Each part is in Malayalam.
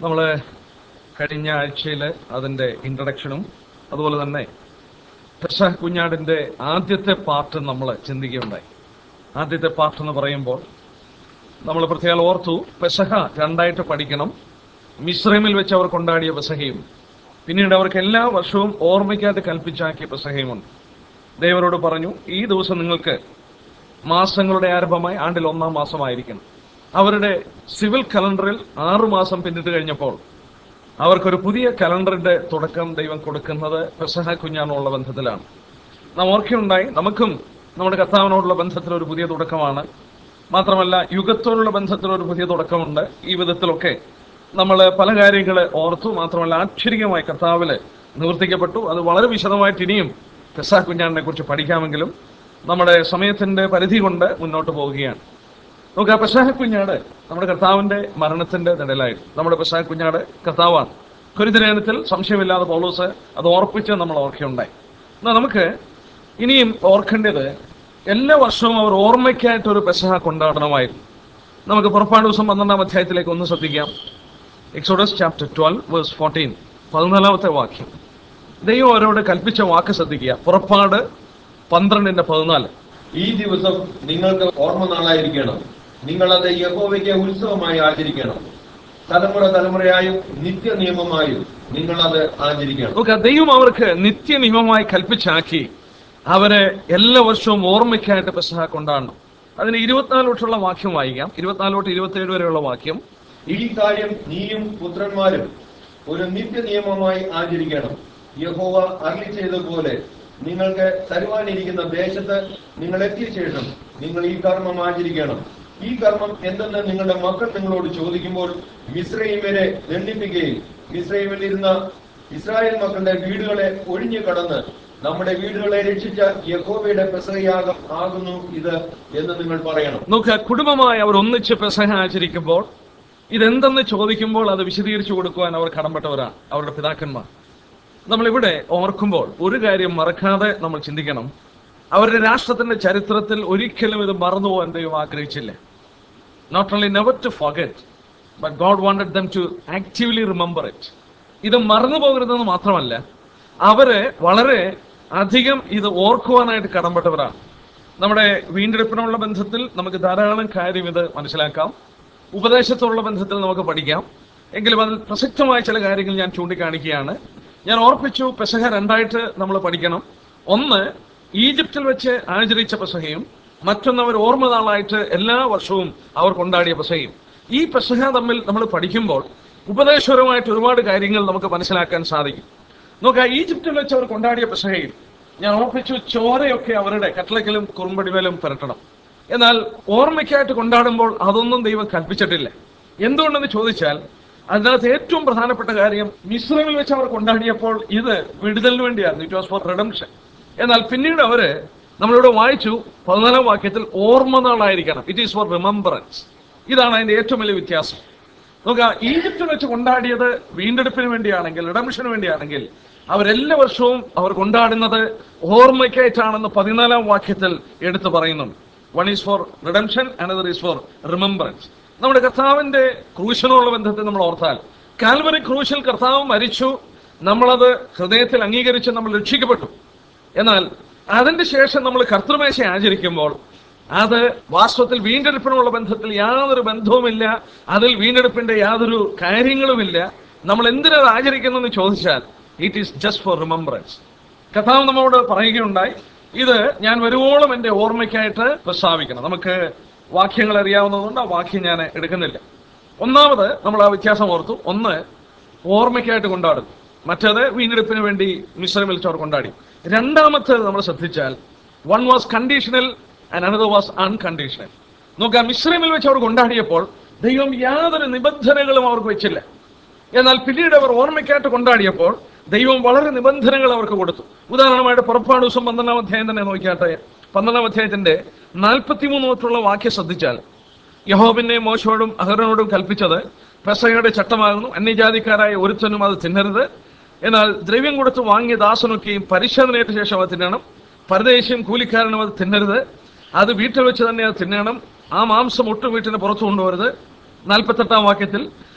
നമ്മൾ കഴിഞ്ഞ ആഴ്ചയിൽ അതിൻ്റെ ഇൻട്രഡക്ഷനും അതുപോലെ തന്നെ പെസഹ കുഞ്ഞാടിൻ്റെ ആദ്യത്തെ പാർട്ട് നമ്മൾ ചിന്തിക്കുകയുണ്ടായി ആദ്യത്തെ പാർട്ട് എന്ന് പറയുമ്പോൾ നമ്മൾ പ്രത്യേകം ഓർത്തു പെസഹ രണ്ടായിട്ട് പഠിക്കണം മിശ്രമിൽ വെച്ച് അവർ കൊണ്ടാടിയ പെസഹയും പിന്നീട് അവർക്ക് എല്ലാ വർഷവും ഓർമ്മയ്ക്കായിട്ട് കൽപ്പിച്ചാക്കിയ പെസഹയുമുണ്ട് ദൈവരോട് പറഞ്ഞു ഈ ദിവസം നിങ്ങൾക്ക് മാസങ്ങളുടെ ആരംഭമായി ആണ്ടിൽ ഒന്നാം മാസമായിരിക്കണം അവരുടെ സിവിൽ കലണ്ടറിൽ ആറു മാസം പിന്നിട്ട് കഴിഞ്ഞപ്പോൾ അവർക്കൊരു പുതിയ കലണ്ടറിന്റെ തുടക്കം ദൈവം കൊടുക്കുന്നത് പെസഹ കുഞ്ഞാനുള്ള ബന്ധത്തിലാണ് നാം ഓർക്കുകയുണ്ടായി നമുക്കും നമ്മുടെ കർത്താവിനോടുള്ള ബന്ധത്തിൽ ഒരു പുതിയ തുടക്കമാണ് മാത്രമല്ല യുഗത്തോടുള്ള ബന്ധത്തിൽ ഒരു പുതിയ തുടക്കമുണ്ട് ഈ വിധത്തിലൊക്കെ നമ്മൾ പല കാര്യങ്ങൾ ഓർത്തു മാത്രമല്ല ആക്ഷരികമായി കർത്താവില് നിവർത്തിക്കപ്പെട്ടു അത് വളരെ വിശദമായിട്ട് ഇനിയും പെസഹ കുഞ്ഞാടിനെ കുറിച്ച് പഠിക്കാമെങ്കിലും നമ്മുടെ സമയത്തിന്റെ പരിധി കൊണ്ട് മുന്നോട്ട് പോവുകയാണ് നമുക്ക് ആ പെസഹ കുഞ്ഞാട് നമ്മുടെ കർത്താവിന്റെ മരണത്തിന്റെ നിഴലായിട്ട് നമ്മുടെ പെസഹ കുഞ്ഞാട് കർത്താവാണ് കുരുദിനത്തിൽ സംശയമില്ലാതെ പൗലോസ് അത് ഓർപ്പിച്ച് നമ്മൾ ഓർക്കുകയുണ്ടായി എന്നാൽ നമുക്ക് ഇനിയും ഓർക്കേണ്ടത് എല്ലാ വർഷവും അവർ ഓർമ്മയ്ക്കായിട്ട് ഒരു പെസഹ കൊണ്ടാടണമായിരുന്നു നമുക്ക് പുറപ്പാട് ദിവസം പന്ത്രണ്ടാം അധ്യായത്തിലേക്ക് ഒന്ന് ശ്രദ്ധിക്കാം Exodus chapter twelve verse fourteen പതിനാലാമത്തെ വാക്യം ദൈവം അവരോട് കൽപ്പിച്ച വാക്ക് ശ്രദ്ധിക്കുക പുറപ്പാട് പന്ത്രണ്ടിന്റെ പതിനാല് ഈ ദിവസം നിങ്ങൾക്ക് ഓർമ്മ നാളായിരിക്കണം നിങ്ങളത് യഹോവയ്ക്ക് ഉത്സവമായി ആചരിക്കണം തലമുറ തലമുറയായും നിത്യ നിയമമായും നിങ്ങളത് ആചരിക്കണം നോക്കുക ദൈവം അവർക്ക് നിത്യനിയമമായി കൽപ്പിച്ചാക്കി അവരെ എല്ലാ വർഷവും ഓർമ്മയ്ക്കായിട്ട് പെസഹ കൊണ്ടാടണം അതിന് ഇരുപത്തിനാല് തൊട്ടുള്ള വാക്യം വായിക്കാം ഇരുപത്തിനാല് തൊട്ട് ഇരുപത്തിയേഴ് വരെയുള്ള വാക്യം ഈ കാര്യം നീയും പുത്രന്മാരും ഒരു നിത്യ നിയമമായി ആചരിക്കണം യഹോവ അരളി ചെയ്തതുപോലെ നിങ്ങൾക്ക് തരുവാനിരിക്കുന്ന ദേശത്ത് നിങ്ങൾ എത്തിയ ശേഷം നിങ്ങൾ ഈ കർമ്മം ആചരിക്കണം ഈ കർമ്മം എന്തെന്ന് നിങ്ങളുടെ മക്കൾ നിങ്ങളോട് ചോദിക്കുമ്പോൾ മിശ്രൈമരെ ദണ്ഡിപ്പിക്കുകയും മിശ്രൈമിൽ ഇരുന്ന ഇസ്രായേൽ മക്കളുടെ വീടുകളെ ഒഴിഞ്ഞു കടന്ന് നമ്മുടെ വീടുകളെ രക്ഷിച്ച യഹോവയുടെ പെസഹയാഗം ആകുന്നു ഇത് എന്ന് നിങ്ങൾ പറയണം നോക്കുക കുടുംബമായി അവർ ഒന്നിച്ച് പെസഹ ആചരിക്കുമ്പോൾ ഇതെന്തെന്ന് ചോദിക്കുമ്പോൾ അത് വിശദീകരിച്ചു കൊടുക്കുവാൻ അവർ കടമ്പെട്ടവരാണ് അവരുടെ പിതാക്കന്മാർ നമ്മളിവിടെ ഓർക്കുമ്പോൾ ഒരു കാര്യം മറക്കാതെ നമ്മൾ ചിന്തിക്കണം അവരുടെ രാഷ്ട്രത്തിന്റെ ചരിത്രത്തിൽ ഒരിക്കലും ഇത് മറന്നുപോകാൻ ദൈവം ആഗ്രഹിച്ചില്ല not only never to forget but God wanted them to actively remember it ഇത് മറന്നു പോകരുതെന്ന് മാത്രമല്ല അവര് വളരെ അധികം ഇത് ഓർക്കുവാനായിട്ട് കടമ്പെട്ടവരാണ് നമ്മുടെ വീണ്ടെടുപ്പിനുള്ള ബന്ധത്തിൽ നമുക്ക് ധാരാളം കാര്യം ഇത് മനസ്സിലാക്കാം ഉപദേശത്തോടുള്ള ബന്ധത്തിൽ നമുക്ക് പഠിക്കാം എങ്കിലും അതിൽ പ്രസക്തമായ ചില കാര്യങ്ങൾ ഞാൻ ചൂണ്ടിക്കാണിക്കുകയാണ് ഞാൻ ഓർപ്പിച്ചു പെസഹ രണ്ടായിട്ട് നമ്മൾ പഠിക്കണം ഒന്ന് ഈജിപ്തിൽ വെച്ച് ആചരിച്ച പെസഹയും മറ്റൊന്ന് അവർ ഓർമ്മ നാളായിട്ട് എല്ലാ വർഷവും അവർ കൊണ്ടാടിയ പെസഹയും ഈ പെസഹ തമ്മിൽ നമ്മൾ പഠിക്കുമ്പോൾ ഉപദേശപരമായിട്ട് ഒരുപാട് കാര്യങ്ങൾ നമുക്ക് മനസ്സിലാക്കാൻ സാധിക്കും നോക്കുക ഈജിപ്തിൽ വെച്ച് അവർ കൊണ്ടാടിയ പെസഹയിൽ ഞാൻ ഓർപ്പിച്ചു ചോരയൊക്കെ അവരുടെ കട്ടളക്കിലും കുറുമ്പടിമേലും പുരട്ടണം എന്നാൽ ഓർമ്മയ്ക്കായിട്ട് കൊണ്ടാടുമ്പോൾ അതൊന്നും ദൈവം കൽപ്പിച്ചിട്ടില്ല എന്തുകൊണ്ടെന്ന് ചോദിച്ചാൽ അതിനകത്ത് ഏറ്റവും പ്രധാനപ്പെട്ട കാര്യം മിശ്രമിൽ വെച്ച് അവർ കൊണ്ടാടിയപ്പോൾ ഇത് വിടുതലിന് വേണ്ടിയായിരുന്നു ഇറ്റ് വാസ് ഫോർ റിഡംഷൻ എന്നാൽ പിന്നീട് അവര് നമ്മളിവിടെ വായിച്ചു പതിനാലാം വാക്യത്തിൽ ഓർമ്മ നാളായിരിക്കണം ഇറ്റ് ഈസ് ഫോർ റിമംബറൻസ് ഇതാണ് അതിന്റെ ഏറ്റവും വലിയ വ്യത്യാസം നോക്കുക ഈജിപ്തിൽ വെച്ച് കൊണ്ടാടിയത് വീണ്ടെടുപ്പിന് വേണ്ടിയാണെങ്കിൽ റിഡംഷന് വേണ്ടിയാണെങ്കിൽ അവരെല്ലാ വർഷവും അവർ കൊണ്ടാടുന്നത് ഓർമ്മയ്ക്കായിട്ടാണെന്ന് പതിനാലാം വാക്യത്തിൽ എടുത്തു പറയുന്നുണ്ട് one is for redemption another is for remembrance നമ്മുടെ കർത്താവിന്റെ ക്രൂശനോടുള്ള ബന്ധത്തിൽ നമ്മൾ ഓർത്താൽ കാൽവറി ക്രൂശിൽ കർത്താവ് മരിച്ചു നമ്മളത് ഹൃദയത്തിൽ അംഗീകരിച്ച് നമ്മൾ രക്ഷിക്കപ്പെട്ടു എന്നാൽ അതിന്റെ ശേഷം നമ്മൾ കർത്തൃമേശ ആചരിക്കുമ്പോൾ അത് വാസ്തവത്തിൽ വീണ്ടെടുപ്പിനുള്ള ബന്ധത്തിൽ യാതൊരു ബന്ധവുമില്ല അതിൽ വീണ്ടെടുപ്പിന്റെ യാതൊരു കാര്യങ്ങളുമില്ല നമ്മൾ എന്തിനത് ആചരിക്കുന്നു എന്ന് ചോദിച്ചാൽ it is just for remembrance കഥാവ് നമ്മോട് പറയുകയുണ്ടായി ഇത് ഞാൻ വരുവോളം എൻ്റെ ഓർമ്മയ്ക്കായിട്ട് പ്രസ്താവിക്കണം നമുക്ക് വാക്യങ്ങൾ അറിയാവുന്നതുകൊണ്ട് ആ വാക്യം ഞാൻ എടുക്കുന്നില്ല ഒന്നാമത് നമ്മൾ ആ വ്യത്യാസം ഓർത്തു ഒന്ന് ഓർമ്മയ്ക്കായിട്ട് കൊണ്ടാടും മറ്റേത് വീണ്ടെടുപ്പിന് വേണ്ടി മിശ്രമിൽ ചോർ കൊണ്ടാടി രണ്ടാമത്തേത് നമ്മൾ ശ്രദ്ധിച്ചാൽ one was conditional and another was unconditional നോക്കാം മിശ്രമിൽ വെച്ച് അവർ കൊണ്ടാടിയപ്പോൾ ദൈവം യാതൊരു നിബന്ധനകളും അവർക്ക് വെച്ചില്ല എന്നാൽ പിന്നീട് അവർ ഓർമ്മയ്ക്കായിട്ട് കൊണ്ടാടിയപ്പോൾ ദൈവം വളരെ നിബന്ധനകൾ അവർക്ക് കൊടുത്തു ഉദാഹരണമായിട്ട് പുറപ്പാട് ദിവസം പന്ത്രണ്ടാം അധ്യായം തന്നെ നോക്കിയാട്ടെ പന്ത്രണ്ടാം അധ്യായത്തിന്റെ നാൽപ്പത്തിമൂന്ന് തൊട്ടുള്ള വാക്യം ശ്രദ്ധിച്ചാൽ യഹോബിനെ മോശയോടും അഹറനോടും കൽപ്പിച്ചത് പെസയുടെ ചട്ടമാകുന്നു അന്യജാതിക്കാരായ ഒരുത്തനും അത് തിന്നരുത് എന്നാൽ ദ്രവ്യം കൊടുത്ത് വാങ്ങിയ ദാസനൊക്കെയും പരിശോധനയേറ്റ ശേഷം അത് തിന്നണം പരദേശിയും കൂലിക്കാരനും അത് തിന്നരുത് അത് വീട്ടിൽ വെച്ച് തന്നെ അത് തിന്നണം ആ മാംസം ഒട്ടും വീട്ടിന് പുറത്തു കൊണ്ടുവരുത് നാൽപ്പത്തെട്ടാം വാക്യത്തിൽ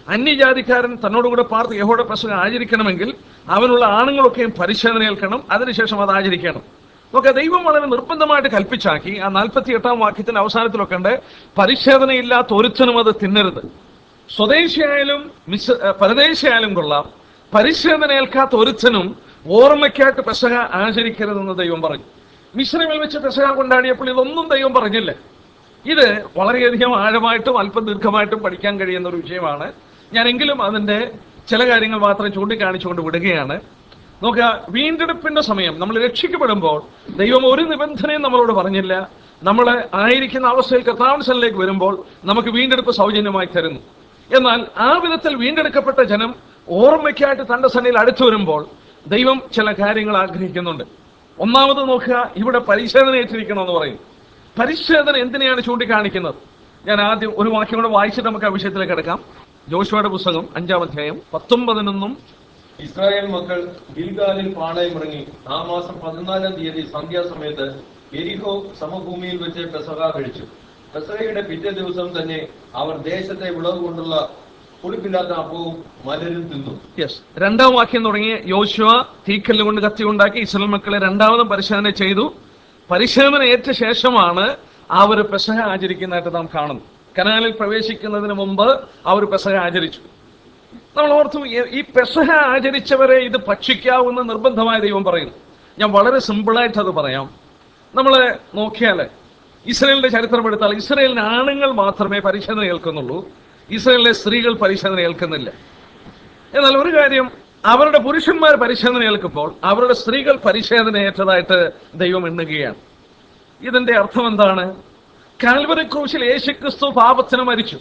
അന്യജാതിക്കാരൻ തന്നോടുകൂടെ പാർത്ത് യഹോയുടെ പെസക ആചരിക്കണമെങ്കിൽ അവനുള്ള ആണുങ്ങളൊക്കെയും പരിശോധന ഏൽക്കണം അതിനുശേഷം അത് ആചരിക്കണം നോക്കെ ദൈവം വളരെ നിർബന്ധമായിട്ട് കൽപ്പിച്ചാക്കി ആ നാൽപ്പത്തി എട്ടാം വാക്യത്തിന്റെ അവസാനത്തിലൊക്കെ ഉണ്ട് പരിശോധനയില്ലാത്ത ഒരുത്തനും അത് തിന്നരുത് സ്വദേശിയായാലും മിസ് ഏ, പരദേശിയായാലും കൊള്ളാം പരിശോധന ഏൽക്കാത്ത ഒരുത്തനും ഓർമ്മയ്ക്കായിട്ട് പെസക ആചരിക്കരുതെന്ന് ദൈവം പറഞ്ഞു മിശ്രമിൽ വെച്ച് പെസക കൊണ്ടാടിയപ്പോൾ ഇതൊന്നും ദൈവം പറഞ്ഞില്ല ഇത് വളരെയധികം ആഴമായിട്ടും അല്പം ദീർഘമായിട്ടും പഠിക്കാൻ കഴിയുന്ന ഒരു വിഷയമാണ് ഞാനെങ്കിലും അതിന്റെ ചില കാര്യങ്ങൾ മാത്രം ചൂണ്ടിക്കാണിച്ചുകൊണ്ട് വിടുകയാണ് നോക്കുക വീണ്ടെടുപ്പിന്റെ സമയം നമ്മൾ രക്ഷിക്കപ്പെടുമ്പോൾ ദൈവം ഒരു നിബന്ധനയും നമ്മളോട് പറഞ്ഞില്ല നമ്മൾ ആയിരിക്കുന്ന അവസ്ഥയിൽ കർത്താവൻസനിലേക്ക് വരുമ്പോൾ നമുക്ക് വീണ്ടെടുപ്പ് സൗജന്യമായി തരുന്നു എന്നാൽ ആ വിധത്തിൽ വീണ്ടെടുക്കപ്പെട്ട ജനം ഓർമ്മയ്ക്കായിട്ട് തന്റെ സന്നിധിയിൽ അടുത്തു വരുമ്പോൾ ദൈവം ചില കാര്യങ്ങൾ ആഗ്രഹിക്കുന്നുണ്ട് ഒന്നാമത് നോക്കുക ഇവിടെ പരിശോധന ഏറ്റിരിക്കണമെന്ന് പറയും പരിശോധന എന്തിനെയാണ് ചൂണ്ടിക്കാണിക്കുന്നത് ഞാൻ ആദ്യം ഒരു വാക്യം കൂടെ വായിച്ചിട്ട് നമുക്ക് ആ വിഷയത്തിലേക്ക് കിടക്കാം ജോഷുവയുടെ പുസ്തകം അഞ്ചാം അധ്യായം പത്തൊമ്പതിനൊന്നും ഇസ്രായേൽ മക്കൾ ഗിൽഗാലിൽ പാളയമിറങ്ങി ആ മാസം പതിനാലാം തീയതി സന്ധ്യാസമയത്ത് എരിഹോ സമഭൂമിയിൽ വെച്ച് പെസഹ കഴിച്ചു പെസഹയുടെ പിറ്റേ ദിവസം തന്നെ അവർ ദേശത്തെ വിളവ് കൊണ്ടുള്ള പുളിപ്പില്ലാത്ത അപ്പവും മലരും തിന്നു യെസ് രണ്ടാം വാക്യം തുടങ്ങി യോശുവ തീക്കല്ല് കൊണ്ട് കത്തി ഉണ്ടാക്കി ഇസ്രായേൽ മക്കളെ രണ്ടാമതും പരിശോധന ചെയ്തു പരിശോധന ഏറ്റ ശേഷമാണ് അവർ പെസഹ ആചരിക്കുന്നതായിട്ട് നാം കാണുന്നു കനാലിൽ പ്രവേശിക്കുന്നതിന് മുമ്പ് അവർ പെസഹ ആചരിച്ചു നമ്മൾ ഓർത്തു ഈ- ഈ പെസഹ ആചരിച്ചവരെ ഇത് ഭക്ഷിക്കാവുന്ന നിർബന്ധമായ ദൈവം പറയുന്നു ഞാൻ വളരെ സിമ്പിളായിട്ട് അത് പറയാം നമ്മൾ നോക്കിയാൽ ഇസ്രയേലിന്റെ ചരിത്രം എടുത്താൽ ഇസ്രയേലിന് ആണുങ്ങൾ മാത്രമേ പരിശോധന ഏൽക്കുന്നുള്ളൂ ഇസ്രയേലിലെ സ്ത്രീകൾ പരിശോധന ഏൽക്കുന്നില്ല എന്നാൽ ഒരു കാര്യം അവരുടെ പുരുഷന്മാർ പരിശോധന ഏൽക്കുമ്പോൾ അവരുടെ സ്ത്രീകൾ പരിശോധന ഏറ്റതായിട്ട് ദൈവം എണ്ണുകയാണ് ഇതിന്റെ അർത്ഥം എന്താണ് കാൽവറി ക്രൂശിൽ യേശുക്രിസ്തു പാപത്തിന് മരിച്ചു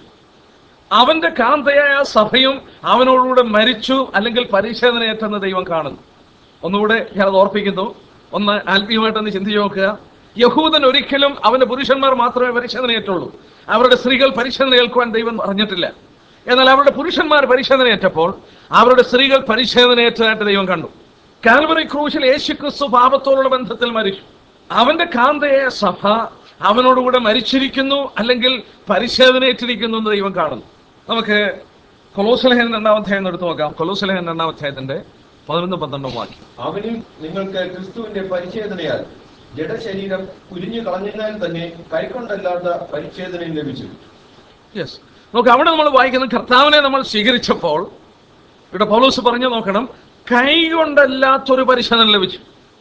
അവന്റെ കാന്തയായ സഭയും അവനോടുകൂടെ മരിച്ചു അല്ലെങ്കിൽ പരിശോധനയേറ്റെന്ന് ദൈവം കാണുന്നു ഒന്നുകൂടെ ഞാനത് ഓർപ്പിക്കുന്നു ഒന്ന് ആത്മീയമായിട്ടൊന്ന് ചിന്തിച്ചു നോക്കുക യഹൂദൻ ഒരിക്കലും അവന്റെ പുരുഷന്മാർ മാത്രമേ പരിശോധനയേറ്റുള്ളൂ അവരുടെ സ്ത്രീകൾ പരിശോധന ഏൽക്കുവാൻ ദൈവം പറഞ്ഞിട്ടില്ല എന്നാൽ അവരുടെ പുരുഷന്മാർ പരിശോധനയേറ്റപ്പോൾ അവരുടെ സ്ത്രീകൾ പരിശോധനയേറ്റതായിട്ട് ദൈവം കണ്ടു കാൽവറി ക്രൂശിൽ യേശുക്രിസ്തു പാപത്തോടുള്ള ബന്ധത്തിൽ മരിച്ചു അവന്റെ കാന്തയായ സഭ അവനോടുകൂടെ മരിച്ചിരിക്കുന്നു അല്ലെങ്കിൽ പരിശോധനയേറ്റിരിക്കുന്നു എന്ന് ദൈവം കാണുന്നു നമുക്ക് കൊലോസലഹൻ രണ്ടാം അധ്യായം എടുത്തു നോക്കാം കൊലോസലഹൻ രണ്ടാം അധ്യായത്തിന്റെ പതിനൊന്ന് പന്ത്രണ്ടും വാക്യം അവനിൽ നിങ്ങൾക്ക് ക്രിസ്തുവിന്റെ പരിച്ഛേദനയാൽ ജഡശരീരം കുരിഞ്ഞു കളഞ്ഞതിനാൽ തന്നെ കൈക്കൊണ്ടല്ലാത്ത പരിച്ഛേദനയും ലഭിച്ചു യെസ് നോക്ക് അവിടെ നമ്മൾ വായിക്കുന്ന കർത്താവിനെ നമ്മൾ സ്വീകരിച്ചപ്പോൾ ഇവിടെ പൗലോസ് പറഞ്ഞു നോക്കണം കൈ കൊണ്ടല്ലാത്തൊരു പരിശോധന ലഭിച്ചു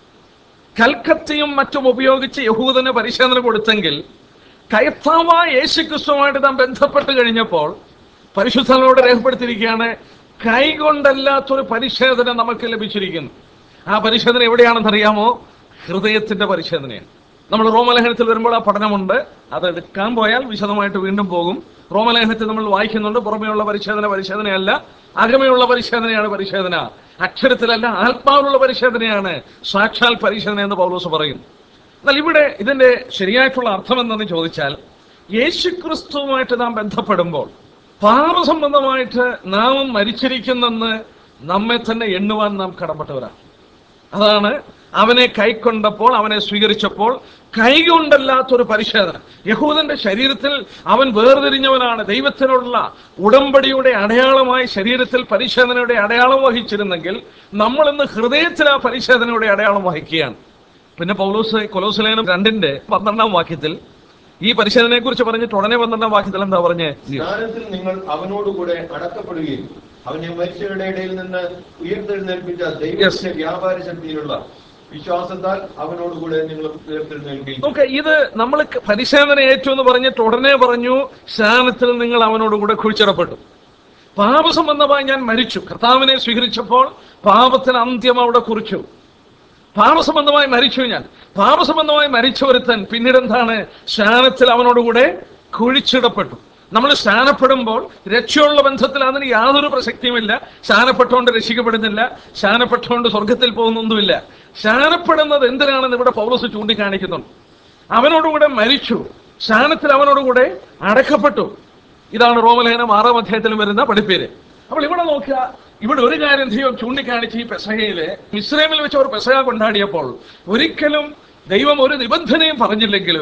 കൽക്കത്തിയും മറ്റും ഉപയോഗിച്ച് യഹൂദന് പരിശോധന കൊടുത്തെങ്കിൽ കയത്താവായ യേശുക്രിസ്തുവുമായിട്ട് നാം ബന്ധപ്പെട്ട് കഴിഞ്ഞപ്പോൾ പരിശുദ്ധനോട് രേഖപ്പെടുത്തിയിരിക്കുകയാണ് കൈ കൊണ്ടല്ലാത്തൊരു പരിശോധന നമുക്ക് ലഭിച്ചിരിക്കുന്നു ആ പരിശോധന എവിടെയാണെന്ന് അറിയാമോ ഹൃദയത്തിന്റെ പരിശോധനയാണ് നമ്മൾ റോമലേഖനത്തിൽ വരുമ്പോൾ ആ പഠനമുണ്ട് അത് എടുക്കാൻ പോയാൽ വിശദമായിട്ട് വീണ്ടും പോകും റോമലേഖനത്തിൽ നമ്മൾ വായിക്കുന്നുണ്ട് പുറമെയുള്ള പരിശോധന പരിശോധനയല്ല അകമയുള്ള പരിശോധനയാണ് പരിശോധന അക്ഷരത്തിലല്ല ആത്മാവിലുള്ള പരിശോധനയാണ് സാക്ഷാൽ പരിശോധന എന്ന് പൗലോസ് പറയുന്നു എന്നാൽ ഇവിടെ ഇതിന്റെ ശരിയായിട്ടുള്ള അർത്ഥം എന്തെന്ന് ചോദിച്ചാൽ യേശുക്രിസ്തുവുമായിട്ട് നാം ബന്ധപ്പെടുമ്പോൾ പാപസംബന്ധമായിട്ട് നാം മരിച്ചിരിക്കുന്നെന്ന് നമ്മെ തന്നെ എണ്ണുവാൻ നാം കടപ്പെട്ടവരാണ് അതാണ് അവനെ കൈക്കൊണ്ടപ്പോൾ അവനെ സ്വീകരിച്ചപ്പോൾ കൈകൊണ്ടല്ലാത്തൊരു പരിശോധന യഹൂദന്റെ ശരീരത്തിൽ അവൻ വേർതിരിഞ്ഞവനാണ് ദൈവത്തിനുള്ള ഉടമ്പടിയുടെ അടയാളമായി ശരീരത്തിൽ പരിശോധനയുടെ അടയാളം വഹിച്ചിരുന്നെങ്കിൽ നമ്മൾ ഇന്ന് ഹൃദയത്തിൽ ആ പരിശോധനയുടെ അടയാളം വഹിക്കുകയാണ് പിന്നെ പൗലോസ് കൊലോസലേനം രണ്ടിന്റെ പന്ത്രണ്ടാം വാക്യത്തിൽ ഈ പരിശോധനയെ കുറിച്ച് പറഞ്ഞിട്ട് ഉടനെ പന്ത്രണ്ടാം വാക്യത്തിൽ എന്താ പറഞ്ഞേ സ്നാനത്തിൽ നിങ്ങൾ അവനോടുകൂടെ അടക്കപ്പെടുകയും അവനെ മരിച്ചവരുടെ ഇടയിൽ നിന്ന് ഉയർത്തെഴുന്നേൽപ്പിച്ച ദൈവത്തിന്റെ വ്യാപാര ശക്തിയിലുള്ള വിശ്വാസത്താൽ അവനോടുകൂടെ നിങ്ങൾ ഉയർത്തെഴുന്നേൽക്കുകയും നോക്ക് ഇത് നമ്മൾ പരിശോധന ഏറ്റു എന്ന് പറഞ്ഞിട്ട് ഉടനെ പറഞ്ഞു സ്നാനത്തിൽ നിങ്ങൾ അവനോടുകൂടെ കുഴിച്ചിടപ്പെട്ടു പാപസംബന്ധമായി ഞാൻ മരിച്ചു കർത്താവിനെ സ്വീകരിച്ചപ്പോൾ പാപത്തിന് അന്ത്യം അവിടെ കുറിച്ചു പാപസംബന്ധമായി മരിച്ചു ഞാൻ പാപസംബന്ധമായി മരിച്ച ഒരുത്തൻ പിന്നീട് എന്താണ് സ്നാനത്തിൽ അവനോടുകൂടെ കുഴിച്ചിടപ്പെട്ടു നമ്മൾ സ്നാനപ്പെടുമ്പോൾ രക്ഷയുള്ള ബന്ധത്തിൽ അതിന് യാതൊരു പ്രസക്തിയുമില്ല സ്നാനപ്പെട്ടുകൊണ്ട് രക്ഷിക്കപ്പെടുന്നില്ല സ്നാനപ്പെട്ടുകൊണ്ട് സ്വർഗത്തിൽ പോകുന്നൊന്നുമില്ല സ്നാനപ്പെടുന്നത് എന്തിനാണെന്ന് ഇവിടെ പൗലോസ് ചൂണ്ടിക്കാണിക്കുന്നുണ്ട് അവനോടുകൂടെ മരിച്ചു സ്നാനത്തിൽ അവനോടുകൂടെ അടക്കപ്പെട്ടു ഇതാണ് റോമലേഖനം ആറാം അധ്യായത്തിലും വരുന്ന പഠിപ്പേര് അപ്പോൾ ഇവിടെ നോക്കുക ഇവിടെ ഒരു കാര്യം ദൈവം ചൂണ്ടിക്കാണിച്ച് ഈ പെസഹയില് ഇസ്രേമിൽ വെച്ച് അവർ പെസഹ കൊണ്ടാടിയപ്പോൾ ഒരിക്കലും ദൈവം ഒരു നിബന്ധനയും പറഞ്ഞില്ലെങ്കിലും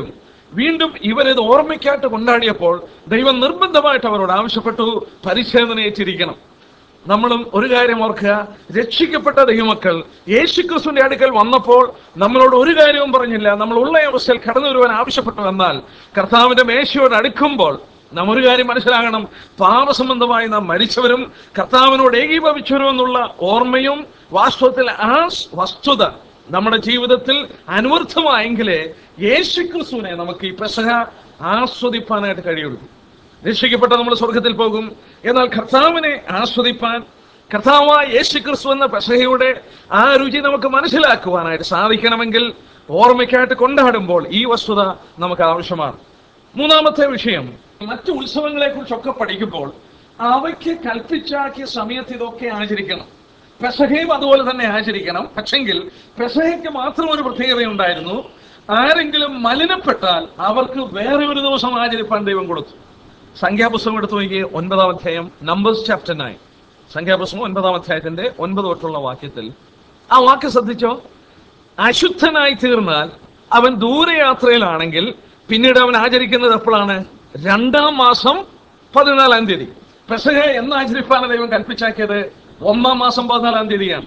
വീണ്ടും ഇവരിത് ഓർമ്മയ്ക്കായിട്ട് കൊണ്ടാടിയപ്പോൾ ദൈവം നിർബന്ധമായിട്ട് അവരോട് ആവശ്യപ്പെട്ടു പരിശോധനയേറ്റിരിക്കണം നമ്മളും ഒരു കാര്യം ഓർക്കുക രക്ഷിക്കപ്പെട്ട ദൈവമക്കൾ യേശുക്രിസ്തുവിന്റെ അടുക്കൽ വന്നപ്പോൾ നമ്മളോട് ഒരു കാര്യവും പറഞ്ഞില്ല നമ്മൾ ഉള്ള അവസ്ഥയിൽ കടന്നു വരുവാൻ ആവശ്യപ്പെട്ടു എന്നാൽ കർത്താവിന്റെ മേശയോട് അടുക്കുമ്പോൾ നാം ഒരു കാര്യം മനസ്സിലാകണം പാപസംബന്ധമായി നാം മരിച്ചവരും കർത്താവിനോട് ഏകീഭവിച്ചവരും എന്നുള്ള ഓർമ്മയും വാസ്തവത്തിൽ ആ വസ്തുത നമ്മുടെ ജീവിതത്തിൽ അനുവർത്ഥമായെങ്കിലേ യേശുക്രിസ്തുവിനെ നമുക്ക് ഈ പെസഹ ആസ്വദിപ്പാനായിട്ട് കഴിയുള്ളൂ രക്ഷിക്കപ്പെട്ട നമ്മൾ സ്വർഗത്തിൽ പോകും എന്നാൽ കർത്താവിനെ ആസ്വദിപ്പാൻ കർത്താവായ യേശു ക്രിസ്തു എന്ന പെസഹയുടെ ആ രുചി നമുക്ക് മനസ്സിലാക്കുവാനായിട്ട് സാധിക്കണമെങ്കിൽ ഓർമ്മയ്ക്കായിട്ട് കൊണ്ടാടുമ്പോൾ ഈ വസ്തുത നമുക്ക് ആവശ്യമാണ് മൂന്നാമത്തെ വിഷയം മറ്റു ഉത്സവങ്ങളെ കുറിച്ചൊക്കെ പഠിക്കുമ്പോൾ അവയ്ക്ക് കൽപ്പിച്ചാക്കിയ സമയത്ത് ഇതൊക്കെ ആചരിക്കണം പെസഹയും അതുപോലെ തന്നെ ആചരിക്കണം പക്ഷെങ്കിൽ പെസഹയ്ക്ക് മാത്രം ഒരു പ്രത്യേകതയുണ്ടായിരുന്നു ആരെങ്കിലും മലിനപ്പെട്ടാൽ അവർക്ക് വേറെ ഒരു ദിവസം ആചരിപ്പാൻ ദൈവം കൊടുത്തു സംഖ്യാപുസ്തകം എടുത്തു നോക്കി ഒൻപതാം അധ്യായം നമ്പേഴ്സ് ചാപ്റ്റർ നയൻ സംഖ്യാപുസ്തകം ഒൻപതാം അധ്യായത്തിന്റെ ഒൻപത് തൊട്ടുള്ള വാക്യത്തിൽ ആ വാക്യം ശ്രദ്ധിച്ചോ അശുദ്ധനായി തീർന്നാൽ അവൻ ദൂരയാത്രയിലാണെങ്കിൽ പിന്നീട് അവൻ ആചരിക്കുന്നത് എപ്പോഴാണ് രണ്ടാം മാസം പതിനാലാം തീയതി പെസഹ എന്ന് ആചരിപ്പാണ് ദൈവം കൽപ്പിച്ചാക്കിയത് ഒന്നാം മാസം പതിനാലാം തീയതിയാണ്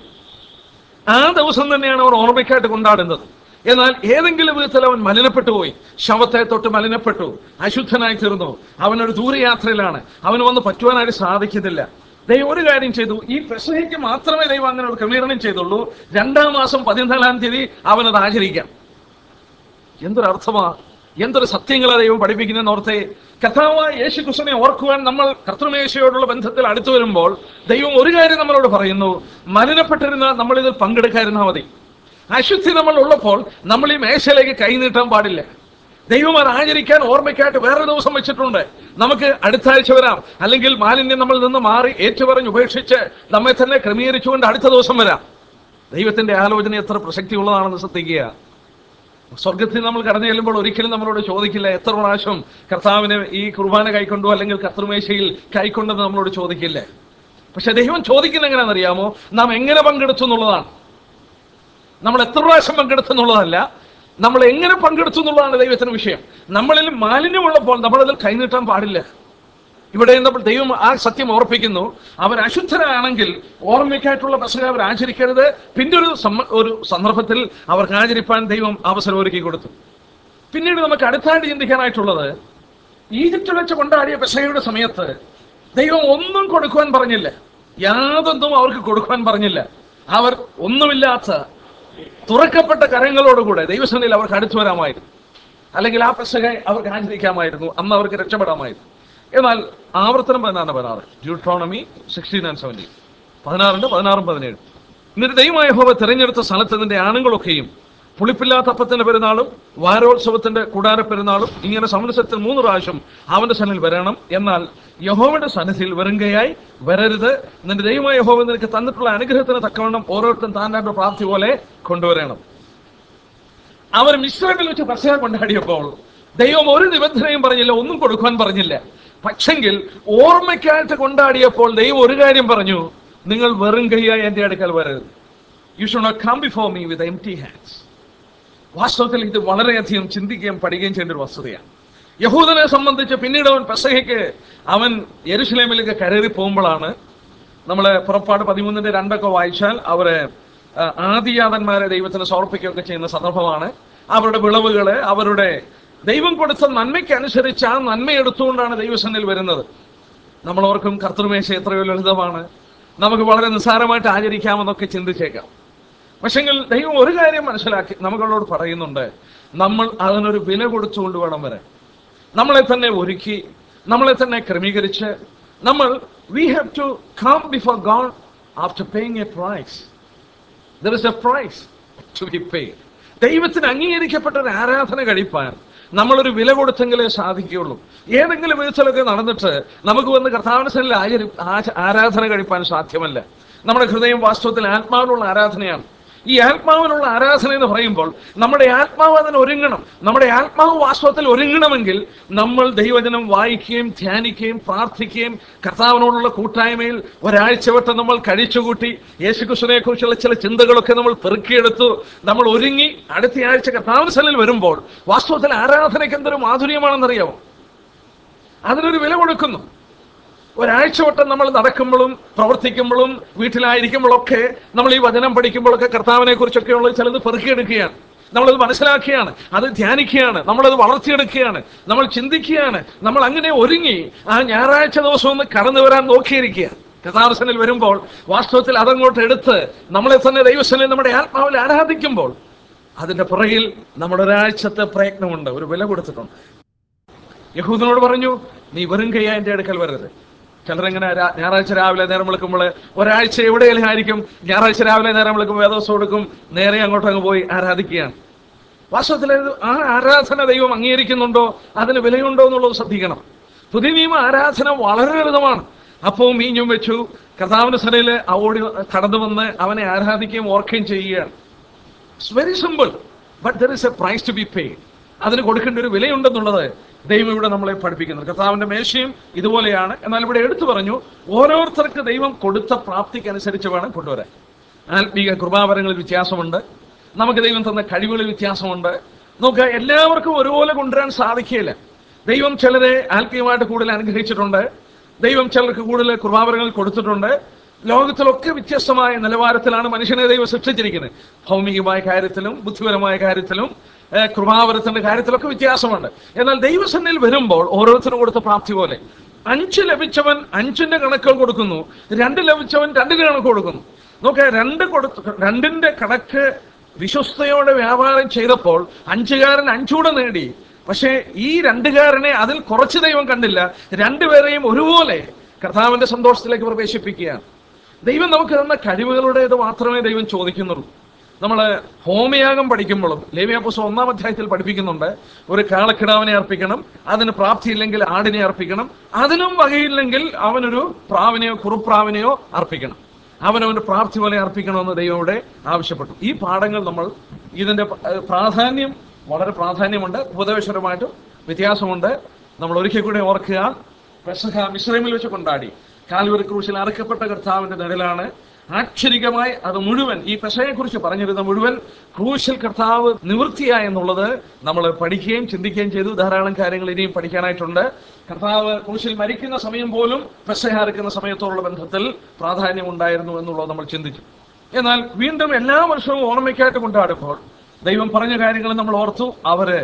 ആ ദിവസം തന്നെയാണ് അവർ ഓർമ്മയ്ക്കായിട്ട് കൊണ്ടാടുന്നത് എന്നാൽ ഏതെങ്കിലും വിധത്തിൽ അവൻ മലിനപ്പെട്ടു പോയി ശവത്തെ തൊട്ട് മലിനപ്പെട്ടു അശുദ്ധനായി തീർന്നു അവനൊരു ദൂരയാത്രയിലാണ് അവന് വന്ന് പറ്റുവാനായിട്ട് സാധിക്കുന്നില്ല ദൈവം ഒരു കാര്യം ചെയ്തു ഈ പെസഹയ്ക്ക് മാത്രമേ ദൈവം അങ്ങനെ ഒരു ക്രമീകരണം ചെയ്തുള്ളൂ രണ്ടാം മാസം പതിനാലാം തീയതി അവനത് ആചരിക്കാം എന്തൊരു അർത്ഥമാ എന്തൊരു സത്യങ്ങളാ ദൈവം പഠിപ്പിക്കുന്നതെന്ന് ഓർത്തെ കഥാവായ യേശു ക്രിസ്തുവിനെ ഓർക്കുവാൻ നമ്മൾ കർത്തൃമേശയോടുള്ള ബന്ധത്തിൽ അടുത്തു വരുമ്പോൾ ദൈവം ഒരു കാര്യം നമ്മളോട് പറയുന്നു മലിനപ്പെട്ടിരുന്ന നമ്മൾ ഇതിൽ പങ്കെടുക്കാതിരുന്നാൽ മതി അശുദ്ധി നമ്മൾ ഉള്ളപ്പോൾ നമ്മൾ ഈ മേശയിലേക്ക് കൈനീട്ടാൻ പാടില്ല ദൈവം അത് ആചരിക്കാൻ ഓർമ്മയ്ക്കായിട്ട് വേറെ ദിവസം വെച്ചിട്ടുണ്ട് നമുക്ക് അടുത്ത ആഴ്ച വരാം അല്ലെങ്കിൽ മാലിന്യം നമ്മൾ നിന്ന് മാറി ഏറ്റുപറഞ്ഞ് ഉപേക്ഷിച്ച് നമ്മെ തന്നെ ക്രമീകരിച്ചുകൊണ്ട് അടുത്ത ദിവസം വരാം ദൈവത്തിന്റെ ആലോചന എത്ര പ്രസക്തിയുള്ളതാണെന്ന് ശ്രദ്ധിക്കുക സ്വർഗത്തിൽ നമ്മൾ കടന്നു ചെല്ലുമ്പോൾ ഒരിക്കലും നമ്മളോട് ചോദിക്കില്ല എത്ര പ്രാവശ്യം കർത്താവിന് ഈ കുർബാന കൈക്കൊണ്ടു അല്ലെങ്കിൽ കർത്തൃമേശയിൽ കൈക്കൊണ്ടെന്ന് നമ്മളോട് ചോദിക്കില്ല പക്ഷെ ദൈവം ചോദിക്കുന്നത് എങ്ങനെയാണെന്നറിയാമോ നാം എങ്ങനെ പങ്കെടുത്തു എന്നുള്ളതാണ് നമ്മൾ എത്ര പ്രാവശ്യം പങ്കെടുത്തു എന്നുള്ളതല്ല നമ്മൾ എങ്ങനെ പങ്കെടുത്തു എന്നുള്ളതാണ് ദൈവത്തിന് വിഷയം നമ്മളിൽ മാലിന്യമുള്ളപ്പോൾ നമ്മളതിൽ കൈനീട്ടാൻ പാടില്ല ഇവിടെ നമ്മൾ ദൈവം ആ സത്യം ഓർപ്പിക്കുന്നു അവർ അശുദ്ധരാണെങ്കിൽ ഓർമ്മയ്ക്കായിട്ടുള്ള പ്രശ്നം അവർ ആചരിക്കരുത് പിന്നെ ഒരു സമ്മ- ഒരു സന്ദർഭത്തിൽ അവർക്ക് ആചരിപ്പാൻ ദൈവം അവസരം ഒരുക്കി കൊടുത്തു പിന്നീട് നമുക്ക് അടുത്തായിട്ട് ചിന്തിക്കാനായിട്ടുള്ളത് ഈജിപ്തിൽ വെച്ച് കൊണ്ടാടിയ പെസഹയുടെ സമയത്ത് ദൈവം ഒന്നും കൊടുക്കുവാൻ പറഞ്ഞില്ല യാതൊന്നും അവർക്ക് കൊടുക്കുവാൻ പറഞ്ഞില്ല അവർ ഒന്നുമില്ലാത്ത തുറക്കപ്പെട്ട കരങ്ങളോടുകൂടെ ദൈവസേനയിൽ അവർക്ക് അടുത്തു വരാമായിരുന്നു അല്ലെങ്കിൽ ആ പെസഹ അവർക്ക് ആചരിക്കാമായിരുന്നു അന്ന് അവർക്ക് രക്ഷപ്പെടാമായിരുന്നു എന്നാൽ ആവർത്തനം പതിനാറ് പതിനാറ് ഡ്യൂട്രോണമി സിക്സ്റ്റീൻ ആൻഡ് സെവൻറ്റീൻ പതിനാറുണ്ട് പതിനാറും പതിനേഴും എന്നിട്ട് ദൈവമായ ഹോവ തിരഞ്ഞെടുത്ത സ്ഥലത്ത് നിന്റെ ആണുങ്ങളൊക്കെയും പുളിപ്പില്ലാത്ത അപ്പത്തിന്റെ പെരുന്നാളും വാരോത്സവത്തിന്റെ കൂടാര പെരുന്നാളും ഇങ്ങനെ സംവത്സരത്തിൽ മൂന്ന് പ്രാവശ്യം അവന്റെ സന്നിധിയിൽ വരണം എന്നാൽ യഹോവയുടെ സന്നിധിയിൽ വെറുങ്കയായി വരരുത് നിന്റെ ദൈവമായ യഹോവ നിനക്ക് തന്നിട്ടുള്ള അനുഗ്രഹത്തിന് തക്കവണ്ണം ഓരോരുത്തരും താൻ താൻ്റെ പ്രാപ്തി പോലെ കൊണ്ടുവരണം അവർ മിശ്രമിൽ വെച്ച് പെസഹ കൊണ്ടാടിയപ്പോൾ ദൈവം ഒരു നിബന്ധനയും പറഞ്ഞില്ല ഒന്നും കൊടുക്കുവാൻ പറഞ്ഞില്ല പക്ഷെങ്കിൽ ഓർമ്മയ്ക്കായിട്ട് കൊണ്ടാടിയപ്പോൾ ദൈവം ഒരു കാര്യം പറഞ്ഞു നിങ്ങൾ വെറും കൈയായി എന്റെ അടുക്കൽ വരരുത് you should not come before me with empty hands വാസ്തവത്തിൽ ഇത് വളരെയധികം ചിന്തിക്കുകയും പഠിക്കുകയും ചെയ്യേണ്ട ഒരു വസ്തുതയാണ് യഹൂദനെ സംബന്ധിച്ച് പിന്നീട് അവൻ പെസഹയ്ക്ക് അവൻ യെരുഷലേമിലേക്ക് കയറി പോകുമ്പോഴാണ് നമ്മള് പുറപ്പാട് പതിമൂന്നിന്റെ രണ്ടൊക്കെ വായിച്ചാൽ അവര് ആ, ആദിയാതന്മാരെ ദൈവത്തിന് സമർപ്പിക്കുകയൊക്കെ ചെയ്യുന്ന സന്ദർഭമാണ് അവരുടെ വിളവുകള് അവരുടെ ദൈവം കൊടുത്ത നന്മയ്ക്ക് അനുസരിച്ച് ആ നന്മ എടുത്തുകൊണ്ടാണ് ദൈവസന്നിൽ വരുന്നത് നമ്മൾ ഓർക്കും കർത്തൃമേശ എത്രയോ ലളിതമാണ് നമുക്ക് വളരെ നിസ്സാരമായിട്ട് ആചരിക്കാമെന്നൊക്കെ ചിന്തിച്ചേക്കാം പക്ഷെങ്കിൽ ദൈവം ഒരു കാര്യം മനസ്സിലാക്കി നമ്മളോട് പറയുന്നുണ്ട് നമ്മൾ അതിനൊരു വില കൊടുത്തുകൊണ്ട് വേണം വരാൻ നമ്മളെ തന്നെ ഒരുക്കി നമ്മളെ തന്നെ ക്രമീകരിച്ച് നമ്മൾ we have to come before God after paying a price there is a price to be paid ദൈവത്തിന് അംഗീകരിക്കപ്പെട്ട ഒരു ആരാധന കഴിപ്പാൻ നമ്മളൊരു വില കൊടുത്തെങ്കിലേ സാധിക്കുകയുള്ളൂ ഏതെങ്കിലും വിധത്തിലൊക്കെ നടന്നിട്ട് നമുക്ക് വന്ന് കർത്താവിനസനിൽ ആചരി ആച- ആരാധന കഴിപ്പാൻ സാധ്യമല്ല നമ്മുടെ ഹൃദയം വാസ്തവത്തിൽ ആത്മാവിലുള്ള ആരാധനയാണ് ഈ ആത്മാവിനുള്ള ആരാധന എന്ന് പറയുമ്പോൾ നമ്മുടെ ആത്മാവ് അതിന് ഒരുങ്ങണം നമ്മുടെ ആത്മാവ് വാസ്തവത്തിൽ ഒരുങ്ങണമെങ്കിൽ നമ്മൾ ദൈവജനം വായിക്കുകയും ധ്യാനിക്കുകയും പ്രാർത്ഥിക്കുകയും കർത്താവിനോടുള്ള കൂട്ടായ്മയിൽ ഒരാഴ്ച വട്ടം നമ്മൾ കഴിച്ചുകൂട്ടി യേശുക്രിസ്തുവിനെ കുറിച്ചുള്ള ചില ചിന്തകളൊക്കെ നമ്മൾ പെറുക്കിയെടുത്തു നമ്മൾ ഒരുങ്ങി അടുത്ത ആഴ്ച കർത്താവിന് സന്നിൽ വരുമ്പോൾ വാസ്തവത്തിൽ ആരാധനയ്ക്ക് എന്തൊരു മാധുര്യമാണെന്നറിയാമോ അതിനൊരു വില കൊടുക്കുന്നു ഒരാഴ്ച വട്ടം നമ്മൾ നടക്കുമ്പോഴും പ്രവർത്തിക്കുമ്പോഴും വീട്ടിലായിരിക്കുമ്പോഴൊക്കെ നമ്മൾ ഈ വചനം പഠിക്കുമ്പോഴൊക്കെ കർത്താവിനെ കുറിച്ചൊക്കെയുള്ള ചിലത് പെറുക്കിയെടുക്കുകയാണ് നമ്മളത് മനസ്സിലാക്കുകയാണ് അത് ധ്യാനിക്കുകയാണ് നമ്മളത് വളർത്തിയെടുക്കുകയാണ് നമ്മൾ ചിന്തിക്കുകയാണ് നമ്മൾ അങ്ങനെ ഒരുങ്ങി ആ ഞായറാഴ്ച ദിവസം ഒന്ന് കടന്നു വരാൻ നോക്കിയിരിക്കുക കഥാർസനിൽ വരുമ്പോൾ വാസ്തവത്തിൽ അതങ്ങോട്ട് എടുത്ത് നമ്മളെ തന്നെ ദൈവസനിൽ നമ്മുടെ ആത്മാവിൽ ആരാധിക്കുമ്പോൾ അതിന്റെ പുറകിൽ നമ്മുടെ ഒരാഴ്ചത്തെ പ്രയത്നമുണ്ട് ഒരു വില കൊടുത്തിട്ടുണ്ട് യഹൂദനോട് പറഞ്ഞു നീ വെറും കൈയാ എന്റെ അടുക്കൽ വരരുത് ചിലരെങ്ങനെ രാ- ഞായറാഴ്ച രാവിലെ നേരം വിളിക്കുമ്പോൾ ഒരാഴ്ച എവിടെയെങ്കിലും ആയിരിക്കും ഞായറാഴ്ച രാവിലെ നേരം വിളിക്കും വേദോസം കൊടുക്കും നേരെ അങ്ങോട്ട് അങ്ങ് പോയി ആരാധിക്കുകയാണ് വാസ്തവത്തിൽ ഇത് ആ ആരാധന ദൈവം അംഗീകരിക്കുന്നുണ്ടോ അതിന് വിലയുണ്ടോ എന്നുള്ളത് ശ്രദ്ധിക്കണം പുതിയ നിയമ ആരാധന വളരെ ലളിതമാണ് അപ്പവും മീഞ്ഞും വെച്ചു കർത്താവിന്റെ സനയിൽ ഓടി കടന്നു വന്ന് അവനെ ആരാധിക്കുകയും ഓർക്കുകയും ചെയ്യുകയാണ് it's very simple but there is a price to be pay അതിന് കൊടുക്കേണ്ട ഒരു വിലയുണ്ടെന്നുള്ളത് ദൈവം ഇവിടെ നമ്മളെ പഠിപ്പിക്കുന്നത് കർത്താവിന്റെ മേശയും ഇതുപോലെയാണ് എന്നാൽ ഇവിടെ എടുത്തു പറഞ്ഞു ഓരോരുത്തർക്ക് ദൈവം കൊടുത്ത പ്രാപ്തിക്ക് അനുസരിച്ച് വേണം കൊണ്ടുവരാൻ ആത്മീക കൃപാവരങ്ങളിൽ വ്യത്യാസമുണ്ട് നമുക്ക് ദൈവം തന്ന കഴിവുകളിൽ വ്യത്യാസമുണ്ട് നോക്കുക എല്ലാവർക്കും ഒരുപോലെ കൊണ്ടുവരാൻ സാധിക്കില്ല ദൈവം ചിലരെ ആത്മീയമായിട്ട് കൂടുതൽ അനുഗ്രഹിച്ചിട്ടുണ്ട് ദൈവം ചിലർക്ക് കൂടുതൽ കൃപാവരങ്ങൾ കൊടുത്തിട്ടുണ്ട് ലോകത്തിലൊക്കെ വ്യത്യസ്തമായ നിലവാരത്തിലാണ് മനുഷ്യനെ ദൈവം സൃഷ്ടിച്ചിരിക്കുന്നത് ഭൗമികമായ കാര്യത്തിലും ബുദ്ധിപരമായ കാര്യത്തിലും ഏഹ്, കൃപാവരത്തിന്റെ കാര്യത്തിലൊക്കെ വ്യത്യാസമുണ്ട് എന്നാൽ ദൈവസന്നിൽ വരുമ്പോൾ ഓരോരുത്തരും കൊടുത്ത പ്രാപ്തി പോലെ അഞ്ച് ലഭിച്ചവൻ അഞ്ചിന്റെ കണക്കുകൾ കൊടുക്കുന്നു രണ്ട് ലഭിച്ചവൻ രണ്ടിന്റെ കണക്ക് കൊടുക്കുന്നു നോക്കുക രണ്ട് കൊടുത്തു രണ്ടിന്റെ കണക്ക് വിശ്വസ്തയോടെ വ്യാപാരം ചെയ്തപ്പോൾ അഞ്ചുകാരൻ അഞ്ചൂടെ നേടി പക്ഷേ ഈ രണ്ടുകാരനെ അതിൽ കുറച്ച് ദൈവം കണ്ടില്ല രണ്ടുപേരെയും ഒരുപോലെ കർത്താവിന്റെ സന്തോഷത്തിലേക്ക് പ്രവേശിപ്പിക്കുകയാണ് ദൈവം നമുക്ക് തന്ന കഴിവുകളുടേത് മാത്രമേ ദൈവം ചോദിക്കുന്നുള്ളൂ നമ്മൾ ഹോമയാഗം പഠിക്കുമ്പോഴും ലേവിയ പുസ്തകം ഒന്നാം അധ്യായത്തിൽ പഠിപ്പിക്കുന്നുണ്ട് ഒരു കാളക്കിടാവിനെ അർപ്പിക്കണം അതിന് പ്രാപ്തിയില്ലെങ്കിൽ ആടിനെ അർപ്പിക്കണം അതിനും വകയില്ലെങ്കിൽ അവനൊരു പ്രാവിനെയോ കുറുപ്രാവിനെയോ അർപ്പിക്കണം അവനവന്റെ പ്രാപ്തി പോലെ അർപ്പിക്കണമെന്ന് ദൈവം ഇവിടെ ആവശ്യപ്പെട്ടു ഈ പാഠങ്ങൾ നമ്മൾ ഇതിന്റെ ഏഹ്, പ്രാധാന്യം വളരെ പ്രാധാന്യമുണ്ട് ഉപദേശപരമായിട്ടും വ്യത്യാസമുണ്ട് നമ്മൾ ഒരിക്കൽ കൂടെ ഓർക്കുക പെസഹ മിശ്രമിൽ വെച്ച് കൊണ്ടാടി കാൽവരി ക്രൂശിൽ അറക്കപ്പെട്ട കർത്താവിന്റെ നിഴലാണ് ആക്ഷരികമായി അത് മുഴുവൻ ഈ പെസയെ കുറിച്ച് പറഞ്ഞിരുന്ന മുഴുവൻ ക്രൂശിൽ കർത്താവ് നിവൃത്തിയായി എന്നുള്ളത് നമ്മൾ പഠിക്കുകയും ചിന്തിക്കുകയും ചെയ്തു ധാരാളം കാര്യങ്ങൾ ഇനിയും പഠിക്കാനായിട്ടുണ്ട് കർത്താവ് ക്രൂശിൽ മരിക്കുന്ന സമയം പോലും പെസഹ അറക്കുന്ന സമയത്തോടുള്ള ബന്ധത്തിൽ പ്രാധാന്യം ഉണ്ടായിരുന്നു എന്നുള്ളത് നമ്മൾ ചിന്തിച്ചു എന്നാൽ വീണ്ടും എല്ലാ വർഷവും ഓർമ്മയ്ക്കായിട്ട് കൊണ്ടാടുമ്പോൾ ദൈവം പറഞ്ഞ കാര്യങ്ങൾ നമ്മൾ ഓർത്തു അവര്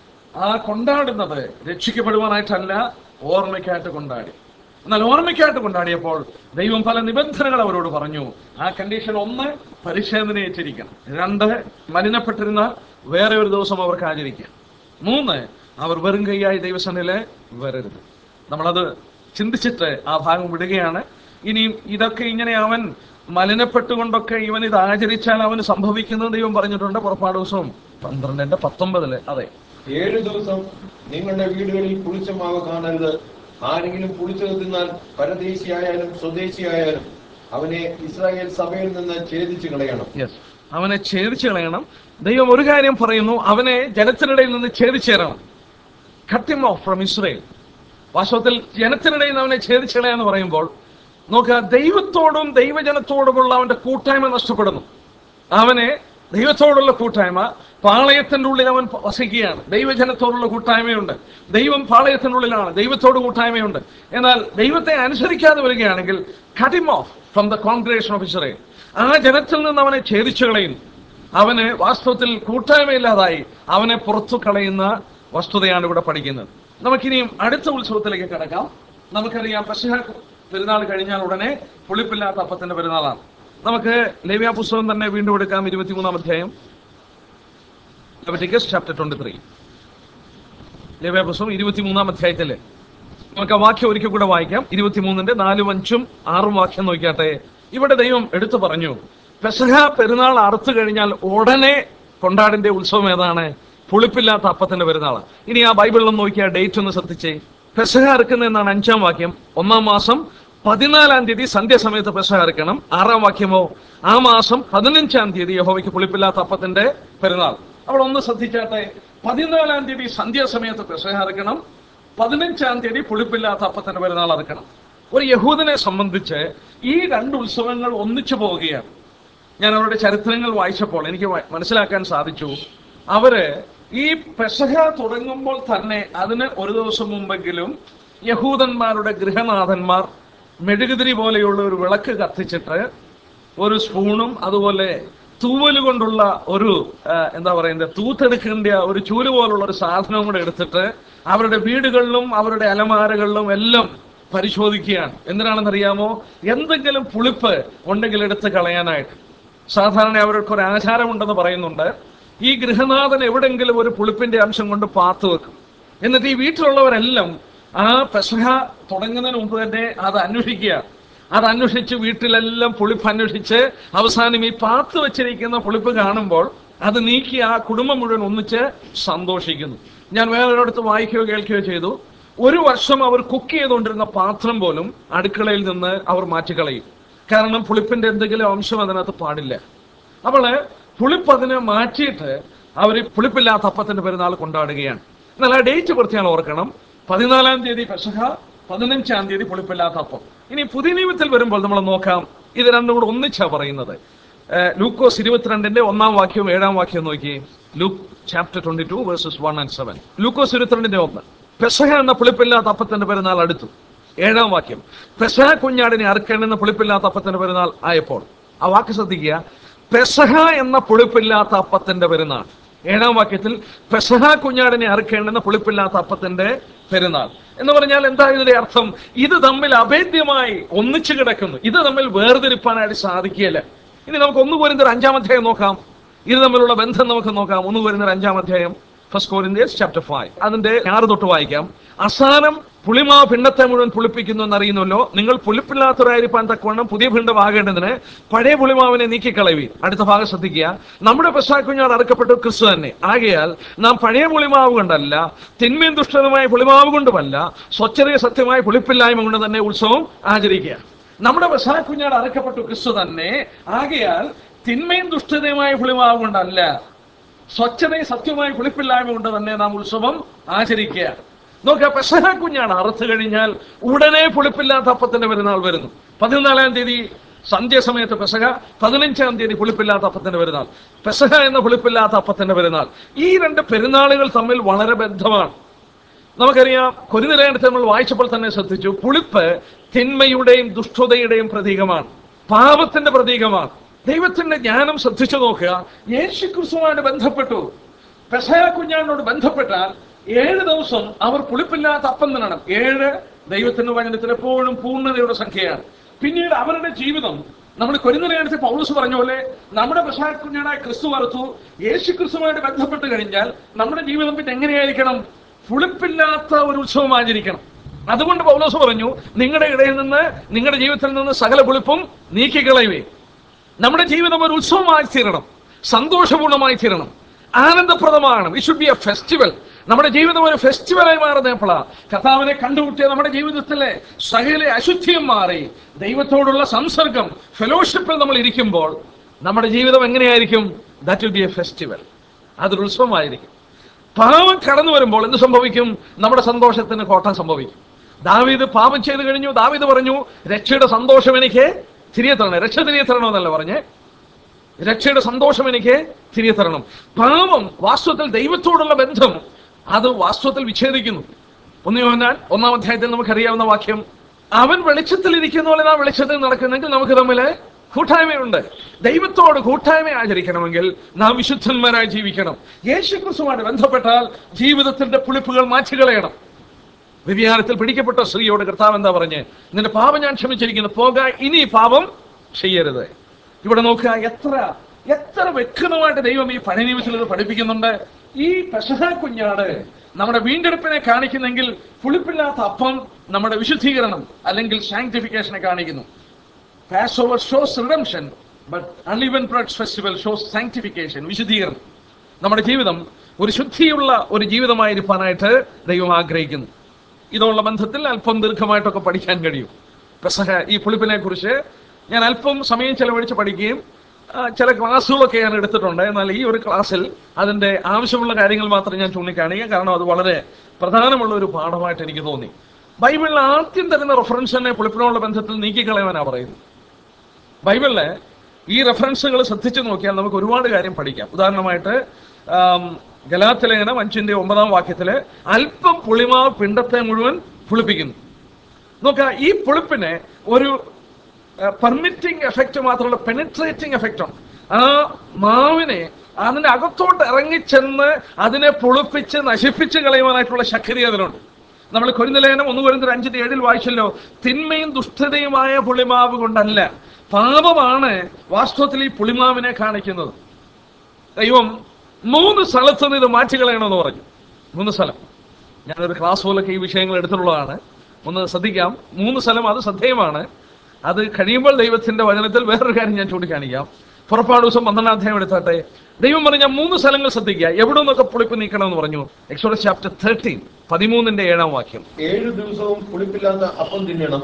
ആ കൊണ്ടാടുന്നത് രക്ഷിക്കപ്പെടുവാനായിട്ടല്ല ഓർമ്മയ്ക്കായിട്ട് കൊണ്ടാടി എന്നാൽ ഓർമ്മയ്ക്കായിട്ട് കൊണ്ടാടിയപ്പോൾ ദൈവം പല നിബന്ധനകൾ അവരോട് പറഞ്ഞു ആ കണ്ടീഷൻ ഒന്ന് പരിശോധനയിച്ചിരിക്കണം രണ്ട് മലിനപ്പെട്ടിരുന്നാൽ വേറെ ഒരു ദിവസം അവർക്ക് ആചരിക്കാം മൂന്ന് അവർ വെറും കൈയായി ദൈവസന്നിലെ വരരുത് നമ്മളത് ചിന്തിച്ചിട്ട് ആ ഭാഗം വിടുകയാണ് ഇനിയും ഇതൊക്കെ ഇങ്ങനെ അവൻ മലിനപ്പെട്ടുകൊണ്ടൊക്കെ ഇവൻ ഇത് ആചരിച്ചാൽ അവന് സംഭവിക്കുന്നത് ദൈവം പറഞ്ഞിട്ടുണ്ട് പുറപ്പാട് ദിവസവും പന്ത്രണ്ടിന്റെ പത്തൊമ്പതില് അതെ ഏഴു ദിവസം നിങ്ങളുടെ വീടുകളിൽ പുളിച്ച മാവ് കാണരുത് ആരെങ്കിലും പുളിച്ചത് തിന്നാൽ പരദേശിയായാലും സ്വദേശിയായാലും അവനെ ഇസ്രായേൽ സഭയിൽ നിന്ന് ഛേദിച്ചു കളയണം യെസ് അവനെ ഛേദിച്ചു കളയണം ദൈവം ഒരു കാര്യം പറയുന്നു അവനെ ജനത്തിനിടയിൽ നിന്ന് ഛേദിച്ചു തരണം cut him off from Israel വാസ്തവത്തിൽ ജനത്തിനിടയിൽ നിന്ന് അവനെ ഛേദിച്ചു കളയാന്ന് പറയുമ്പോൾ നോക്കുക ദൈവത്തോടും ദൈവജനത്തോടുമുള്ള അവന്റെ കൂട്ടായ്മ നഷ്ടപ്പെടുന്നു അവനെ ദൈവത്തോടുള്ള കൂട്ടായ്മ പാളയത്തിന്റെ ഉള്ളിൽ അവൻ വസിക്കുകയാണ് ദൈവജനത്തോടുള്ള കൂട്ടായ്മയുണ്ട് ദൈവം പാളയത്തിന്റെ ഉള്ളിലാണ് ദൈവത്തോട് കൂട്ടായ്മയുണ്ട് എന്നാൽ ദൈവത്തെ അനുസരിക്കാതെ വരികയാണെങ്കിൽ cut him off from the congregation of Israel ആ ജനത്തിൽ നിന്ന് അവനെ ഛേദിച്ചു കളയുന്നു അവന് വാസ്തവത്തിൽ കൂട്ടായ്മയില്ലാതായി അവനെ പുറത്തു കളയുന്ന വസ്തുതയാണ് ഇവിടെ പഠിക്കുന്നത് നമുക്കിനിയും അടുത്ത ഉത്സവത്തിലേക്ക് കിടക്കാം നമുക്കറിയാം പശുഹ പെരുന്നാൾ കഴിഞ്ഞാൽ ഉടനെ പുളിപ്പില്ലാത്ത അപ്പത്തിന്റെ പെരുന്നാളാണ് നമുക്ക് ലേവ്യ പുസ്തകം തന്നെ വീണ്ടും എടുക്കാം ഇരുപത്തിമൂന്നാം അധ്യായം ചാപ്റ്റർ ട്വന്റി ത്രീ ലേവ്യ പുസ്തകം ഇരുപത്തിമൂന്നാം അധ്യായത്തില് നമുക്ക് ആ വാക്യം ഒരിക്കൽ കൂടെ വായിക്കാം ഇരുപത്തിമൂന്നിന്റെ നാലും അഞ്ചും ആറും വാക്യം നോക്കിയാട്ടെ ഇവിടെ ദൈവം എടുത്തു പറഞ്ഞു പെസഹ പെരുന്നാൾ അറുത്തു കഴിഞ്ഞാൽ ഉടനെ കൊണ്ടാടിന്റെ ഉത്സവം ഏതാണ് പുളിപ്പില്ലാത്ത അപ്പത്തിന്റെ പെരുന്നാളാണ് ഇനി ആ ബൈബിളിൽ നോക്കിയ ഡേറ്റ് ഒന്ന് ശ്രദ്ധിച്ചേ പെസഹ അറുക്കുന്ന എന്നാണ് അഞ്ചാം വാക്യം ഒന്നാം മാസം പതിനാലാം തീയതി സന്ധ്യാസമയത്ത് പെസഹ അറുക്കണം ആറാം വാക്യമോ ആ മാസം പതിനഞ്ചാം തീയതി യഹോവയ്ക്ക് പുളിപ്പില്ലാത്ത അപ്പത്തിന്റെ പെരുന്നാൾ അവൾ ഒന്ന് ശ്രദ്ധിച്ചാട്ടെ പതിനാലാം തീയതി സന്ധ്യാസമയത്ത് പെസഹ അറുക്കണം പതിനഞ്ചാം തീയതി പുളിപ്പില്ലാത്ത അപ്പത്തിന്റെ പെരുന്നാൾ അറുക്കണം ഒരു യഹൂദനെ സംബന്ധിച്ച് ഈ രണ്ട് ഉത്സവങ്ങൾ ഒന്നിച്ചു പോവുകയാണ് ഞാൻ അവരുടെ ചരിത്രങ്ങൾ വായിച്ചപ്പോൾ എനിക്ക് വ- മനസ്സിലാക്കാൻ സാധിച്ചു അവര് ഈ പെസഹ തുടങ്ങുമ്പോൾ തന്നെ അതിന് ഒരു ദിവസം മുമ്പെങ്കിലും യഹൂദന്മാരുടെ ഗൃഹനാഥന്മാർ മെഴുകുതിരി പോലെയുള്ള ഒരു വിളക്ക് കത്തിച്ചിട്ട് ഒരു സ്പൂണും അതുപോലെ തൂവല് കൊണ്ടുള്ള ഒരു ആ, എന്താ പറയുന്നത് തൂത്തെടുക്കേണ്ട ഒരു ചൂല് പോലുള്ള ഒരു സാധനവും കൂടെ എടുത്തിട്ട് അവരുടെ വീടുകളിലും അവരുടെ അലമാരകളിലും എല്ലാം പരിശോധിക്കുകയാണ് എന്തിനാണെന്നറിയാമോ എന്തെങ്കിലും പുളിപ്പ് ഉണ്ടെങ്കിൽ എടുത്ത് കളയാനായിട്ട് സാധാരണ അവർക്ക് ഒരു ആചാരമുണ്ടെന്ന് പറയുന്നുണ്ട് ഈ ഗൃഹനാഥൻ എവിടെങ്കിലും ഒരു പുളിപ്പിന്റെ അംശം കൊണ്ട് പാത്തു വെക്കും എന്നിട്ട് ഈ വീട്ടിലുള്ളവരെല്ലാം ആ പെസഹ തുടങ്ങുന്നതിന് മുമ്പ് തന്നെ അത് അന്വേഷിക്കുക അത് അന്വേഷിച്ച് വീട്ടിലെല്ലാം പുളിപ്പ് അന്വേഷിച്ച് അവസാനം ഈ പാത്ത് വെച്ചിരിക്കുന്ന പുളിപ്പ് കാണുമ്പോൾ അത് നീക്കി ആ കുടുംബം മുഴുവൻ ഒന്നിച്ച് സന്തോഷിക്കുന്നു ഞാൻ വേറൊരിടത്ത് വായിക്കുകയോ കേൾക്കുകയോ ചെയ്തു ഒരു വർഷം അവർ കുക്ക് ചെയ്തുകൊണ്ടിരുന്ന പാത്രം പോലും അടുക്കളയിൽ നിന്ന് അവർ മാറ്റിക്കളയും കാരണം പുളിപ്പിന്റെ എന്തെങ്കിലും അംശം അതിനകത്ത് പാടില്ല അവള് പുളിപ്പ് അതിനെ മാറ്റിയിട്ട് അവർ പുളിപ്പില്ലാത്ത അപ്പത്തിന്റെ പെരുന്നാൾ കൊണ്ടാടുകയാണ് എന്നാൽ ആ ഡേറ്റ് പ്രത്യേകം ഓർക്കണം പതിനാലാം തീയതി പെസഹ പതിനഞ്ചാം തീയതി പുളിപ്പില്ലാത്ത അപ്പം ഇനി പുതിയ നിയമത്തിൽ വരുമ്പോൾ നമ്മൾ നോക്കാം ഇത് രണ്ടും കൂടെ ഒന്നിച്ചാ പറയുന്നത് ഏഹ് ലൂക്കോസ് ഇരുപത്തിരണ്ടിന്റെ ഒന്നാം വാക്യവും ഏഴാം വാക്യവും നോക്കി Luke chapter twenty two verses one and seven ലൂക്കോസ് ഇരുപത്തിരണ്ടിന്റെ ഒന്ന് പെസഹ എന്ന പുളിപ്പില്ലാത്ത അപ്പത്തിന്റെ പെരുന്നാൾ അടുത്തു ഏഴാം വാക്യം പെസഹ കുഞ്ഞാടിനെ അറുക്കേണ്ടെന്ന പുളിപ്പില്ലാത്ത അപ്പത്തിന്റെ പെരുന്നാൾ ആയപ്പോൾ ആ വാക്ക് ശ്രദ്ധിക്കുക പെസഹ എന്ന പുളിപ്പില്ലാത്ത അപ്പത്തിന്റെ പെരുന്നാൾ ഏഴാം വാക്യത്തിൽ പെസഹ കുഞ്ഞാടിനെ അറുക്കേണ്ടെന്ന പുളിപ്പില്ലാത്ത അപ്പത്തിന്റെ പെരുന്നാൾ എന്ന് പറഞ്ഞാൽ എന്താ ഇതിന്റെ അർത്ഥം ഇത് തമ്മിൽ അഭേദ്യമായി ഒന്നിച്ചു കിടക്കുന്നു ഇത് തമ്മിൽ വേർതിരിപ്പാനായിട്ട് സാധിക്കുകയില്ല ഇനി നമുക്ക് ഒന്ന് പോരുന്ന അഞ്ചാം അധ്യായം നോക്കാം ഇത് തമ്മിലുള്ള ബന്ധം നമുക്ക് നോക്കാം ഒന്ന് പോരുന്ന അഞ്ചാം അധ്യായം ഫസ്റ്റ് കോരിന്ത്യസ് ചാപ്റ്റർ ഫൈവ് അതിന്റെ ആറ് തൊട്ട് വായിക്കാം അസാനം പുളിമാ ഭിണ്ടത്തെ മുഴുവൻ പുളിപ്പിക്കുന്നു എന്നറിയുന്നല്ലോ നിങ്ങൾ പുളിപ്പില്ലാത്തവരായിരിക്കാൻ തക്കവണ്ണം പുതിയ ഭിണ്ടമാകേണ്ടതിന് പഴയ പുളിമാവിനെ നീക്കിക്കളവി അടുത്ത ഭാഗം ശ്രദ്ധിക്കുക നമ്മുടെ പെസാക്കുഞ്ഞാട് അറക്കപ്പെട്ട ക്രിസ്തു തന്നെ ആകയാൽ നാം പഴയ പുളിമാവ് കൊണ്ടല്ല തിന്മയും ദുഷ്ടനുമായ പുളിമാവ് കൊണ്ടുമല്ല സ്വച്ഛതയ സത്യമായ പുളിപ്പില്ലായ്മ കൊണ്ട് തന്നെ ഉത്സവം ആചരിക്കുക നമ്മുടെ പെസാക്കുഞ്ഞാട് അറക്കപ്പെട്ടു ക്രിസ്തു തന്നെ ആകയാൽ തിന്മയും ദുഷ്ടതയുമായ പുളിമാവ് കൊണ്ടല്ല സ്വച്ഛതയും സത്യമായ കുളിപ്പില്ലായ്മ കൊണ്ട് തന്നെ നാം ഉത്സവം ആചരിക്കുക നോക്കുക പെസഹ കുഞ്ഞാണ് അറുത്ത് കഴിഞ്ഞാൽ ഉടനെ പുളിപ്പില്ലാത്ത അപ്പത്തിന്റെ പെരുന്നാൾ വരുന്നു പതിനാലാം തീയതി സന്ധ്യാസമയത്ത് പെസഹ പതിനഞ്ചാം തീയതി പുളിപ്പില്ലാത്ത അപ്പത്തിന്റെ പെരുന്നാൾ പെസഹ എന്ന പുളിപ്പില്ലാത്ത അപ്പത്തിന്റെ പെരുന്നാൾ ഈ രണ്ട് പെരുന്നാളുകൾ തമ്മിൽ വളരെ ബന്ധമാണ് നമുക്കറിയാം കൊരിനിലേണ്ടത്തെ നമ്മൾ വായിച്ചപ്പോൾ തന്നെ ശ്രദ്ധിച്ചു പുളിപ്പ് തിന്മയുടെയും ദുഷ്ടതയുടെയും പ്രതീകമാണ് പാപത്തിന്റെ പ്രതീകമാണ് ദൈവത്തിന്റെ ജ്ഞാനം ശ്രദ്ധിച്ചു നോക്കുക യേശു ക്രിസ്തുവായിട്ട് ബന്ധപ്പെട്ടു പെസഹ കുഞ്ഞാടിനോട് ബന്ധപ്പെട്ടാൽ ഏഴ് ദിവസം അവർ പുളിപ്പില്ലാത്ത അപ്പം തിന്നണം ഏഴ് ദൈവത്തിന്റെ വചനത്തിൽ എപ്പോഴും പൂർണ്ണതയുടെ സംഖ്യയാണ് പിന്നീട് അവരുടെ ജീവിതം നമ്മൾ കൊരിന്തലേടത്ത് പൗലൂസ് പറഞ്ഞ പോലെ നമ്മുടെ പെസഹ കുഞ്ഞാടായ ക്രിസ്തു വറുത്തു യേശു ക്രിസ്തുവായിട്ട് ബന്ധപ്പെട്ട് കഴിഞ്ഞാൽ നമ്മുടെ ജീവിതം പിന്നെ എങ്ങനെയായിരിക്കണം പുളിപ്പില്ലാത്ത ഒരു ഉത്സവം ആചരിക്കണം അതുകൊണ്ട് പൗലോസ് പറഞ്ഞു നിങ്ങളുടെ ഇടയിൽ നിന്ന് നിങ്ങളുടെ ജീവിതത്തിൽ നിന്ന് സകല പുളിപ്പും നീക്കിക്കളയുവേ നമ്മുടെ ജീവിതം ഒരു ഉത്സവമായി തീരണം സന്തോഷപൂർണ്ണമായി തീരണം ആനന്ദപ്രദമാണ് we should be a festival നമ്മുടെ ജീവിതം ഒരു ഫെസ്റ്റിവലായി മാറുന്നപ്പോഴാണ് കർത്താവിനെ കണ്ടുമുട്ടിയ നമ്മുടെ ജീവിതത്തിലെ സകല അശുദ്ധിയും മാറി ദൈവത്തോടുള്ള സംസർഗം ഫെലോഷിപ്പിൽ നമ്മൾ ഇരിക്കുമ്പോൾ നമ്മുടെ ജീവിതം എങ്ങനെയായിരിക്കും that will be a festival അതൊരു ഉത്സവമായിരിക്കും പാപം കടന്നു വരുമ്പോൾ എന്ത് സംഭവിക്കും നമ്മുടെ സന്തോഷത്തിന് കോട്ടം സംഭവിക്കും ദാവീദ് പാപം ചെയ്തു കഴിഞ്ഞു ദാവീദ് പറഞ്ഞു രക്ഷയുടെ സന്തോഷം എനിക്ക് തിരികെ തരണം രക്ഷ തിരികെ തരണമെന്നല്ല പറഞ്ഞേ രക്ഷയുടെ സന്തോഷം എനിക്ക് തിരികെ തരണം പാപം വാസ്തവത്തിൽ ദൈവത്തോടുള്ള ബന്ധം അത് വാസ്തവത്തിൽ വിച്ഛേദിക്കുന്നു ഒന്ന് യോഹന്നാൻ ഒന്നാം അധ്യായത്തിൽ നമുക്കറിയാവുന്ന വാക്യം അവൻ വെളിച്ചത്തിൽ ഇരിക്കുന്ന പോലെ നാം വെളിച്ചത്തിൽ നടക്കുന്നെങ്കിൽ നമുക്ക് തമ്മിൽ കൂട്ടായ്മയുണ്ട് ദൈവത്തോട് കൂട്ടായ്മ ആചരിക്കണമെങ്കിൽ നാം വിശുദ്ധന്മാരായി ജീവിക്കണം യേശു ക്രിസ്തുമായിട്ട് ബന്ധപ്പെട്ടാൽ ജീവിതത്തിന്റെ പുളിപ്പുകൾ മാറ്റിക്കളയണം വ്യഭിചാരത്തിൽ പിടിക്കപ്പെട്ട സ്ത്രീയോട് കർത്താവ് എന്താ പറഞ്ഞ് നിന്റെ പാപം ഞാൻ ക്ഷമിച്ചിരിക്കുന്നു പോക ഇനി പാപം ചെയ്യരുത് ഇവിടെ നോക്കുക എത്ര എത്ര വ്യക്തമായിട്ട് ദൈവം ഈ പഴയ നിയമത്തിൽ ഇത് പഠിപ്പിക്കുന്നുണ്ട് ഈ പെസഹ കുഞ്ഞാട് നമ്മുടെ വീണ്ടെടുപ്പിനെ കാണിക്കുന്നെങ്കിൽ പുളിപ്പില്ലാത്ത അപ്പം നമ്മുടെ വിശുദ്ധീകരണം അല്ലെങ്കിൽ സാങ്ക്ടിഫിക്കേഷനെ കാണിക്കുന്നു passover shows redemption but unleavened bread festival shows sanctification വിശുദ്ധീകരണം നമ്മുടെ ജീവിതം ഒരു ശുദ്ധിയുള്ള ഒരു ജീവിതമായിരിക്കാനായിട്ട് ദൈവം ആഗ്രഹിക്കുന്നു ഇതുള്ള ബന്ധത്തിൽ അല്പം ദീർഘമായിട്ടൊക്കെ പഠിക്കാൻ കഴിയും പെസഹ ഈ പുളിപ്പിനെ കുറിച്ച് ഞാൻ അല്പം സമയം ചെലവഴിച്ച് പഠിക്കുകയും ആ, ചില ക്ലാസ്സുകളൊക്കെ ഞാൻ എടുത്തിട്ടുണ്ട് എന്നാൽ ഈ ഒരു ക്ലാസ്സിൽ അതിന്റെ ആവശ്യമുള്ള കാര്യങ്ങൾ മാത്രം ഞാൻ ചൂണ്ടിക്കാണിക്കുക കാരണം അത് വളരെ പ്രധാനമുള്ള ഒരു പാഠമായിട്ട് എനിക്ക് തോന്നി ബൈബിളിൽ ആദ്യം തരുന്ന റെഫറൻസിനെ പുളിപ്പിനോടുള്ള ബന്ധത്തിൽ നീക്കിക്കളയാനാണ് പറയുന്നത് ബൈബിളിലെ ഈ റെഫറൻസുകൾ ശ്രദ്ധിച്ചു നോക്കിയാൽ നമുക്ക് ഒരുപാട് കാര്യം പഠിക്കാം ഉദാഹരണമായിട്ട് ആം, ഗലാത്തിലേഖനം അഞ്ചിന്റെ ഒമ്പതാം വാക്യത്തില് അല്പം പുളിമാവ് പിണ്ടത്തെ മുഴുവൻ പുളിപ്പിക്കുന്നു നോക്ക ഈ പുളിപ്പിന് ഒരു പെർമിറ്റിംഗ് എഫക്റ്റ് മാത്രമല്ല പെനിട്രേറ്റിംഗ് എഫക്റ്റ് ഉണ്ട് ആ മാവിനെ അതിന്റെ അകത്തോട്ട് ഇറങ്ങിച്ചെന്ന് അതിനെ പുളിപ്പിച്ച് നശിപ്പിച്ച് കളയുവാനായിട്ടുള്ള ശക്തി അതിനുണ്ട് നമ്മൾ കൊരിന്തലേഖനം ഒന്ന് കൊരിന്തൽ അഞ്ചിന്റെ ഏഴിൽ വായിച്ചല്ലോ തിന്മയും ദുഷ്ടതയുമായ പുളിമാവ് കൊണ്ടല്ല പാപമാണ് വാസ്തവത്തിൽ ഈ പുളിമാവിനെ കാണിക്കുന്നത് ദൈവം മൂന്ന് സ്ഥലത്ത് നിന്ന് ഇത് മാറ്റിക്കളയണമെന്ന് പറഞ്ഞു മൂന്ന് സ്ഥലം ഞാനൊരു ക്ലാസ് പോലൊക്കെ ഈ വിഷയങ്ങൾ എടുത്തിട്ടുള്ളതാണ് ഒന്ന് ശ്രദ്ധിക്കാം മൂന്ന് സ്ഥലം അത് ശ്രദ്ധേയമാണ് അത് കഴിയുമ്പോൾ ദൈവത്തിന്റെ വചനത്തിൽ വേറൊരു കാര്യം ഞാൻ ചൂണ്ടിക്കാണിക്കാം പുറപ്പാട് ദിവസം പന്ത്രണ്ടാം അധ്യായം എടുത്താട്ടെ ദൈവം പറഞ്ഞ മൂന്ന് സ്ഥലങ്ങൾ ശ്രദ്ധിക്കുക എവിടെ നിന്നൊക്കെ പുളിപ്പ് നീക്കണമെന്ന് പറഞ്ഞു എക്സോഡസ് ചാപ്റ്റർ തേർട്ടീൻ പതിമൂന്നിന്റെ ഏഴാം വാക്യം ഏഴു ദിവസവും പുളിപ്പില്ലാത്ത അപ്പം തിന്നണം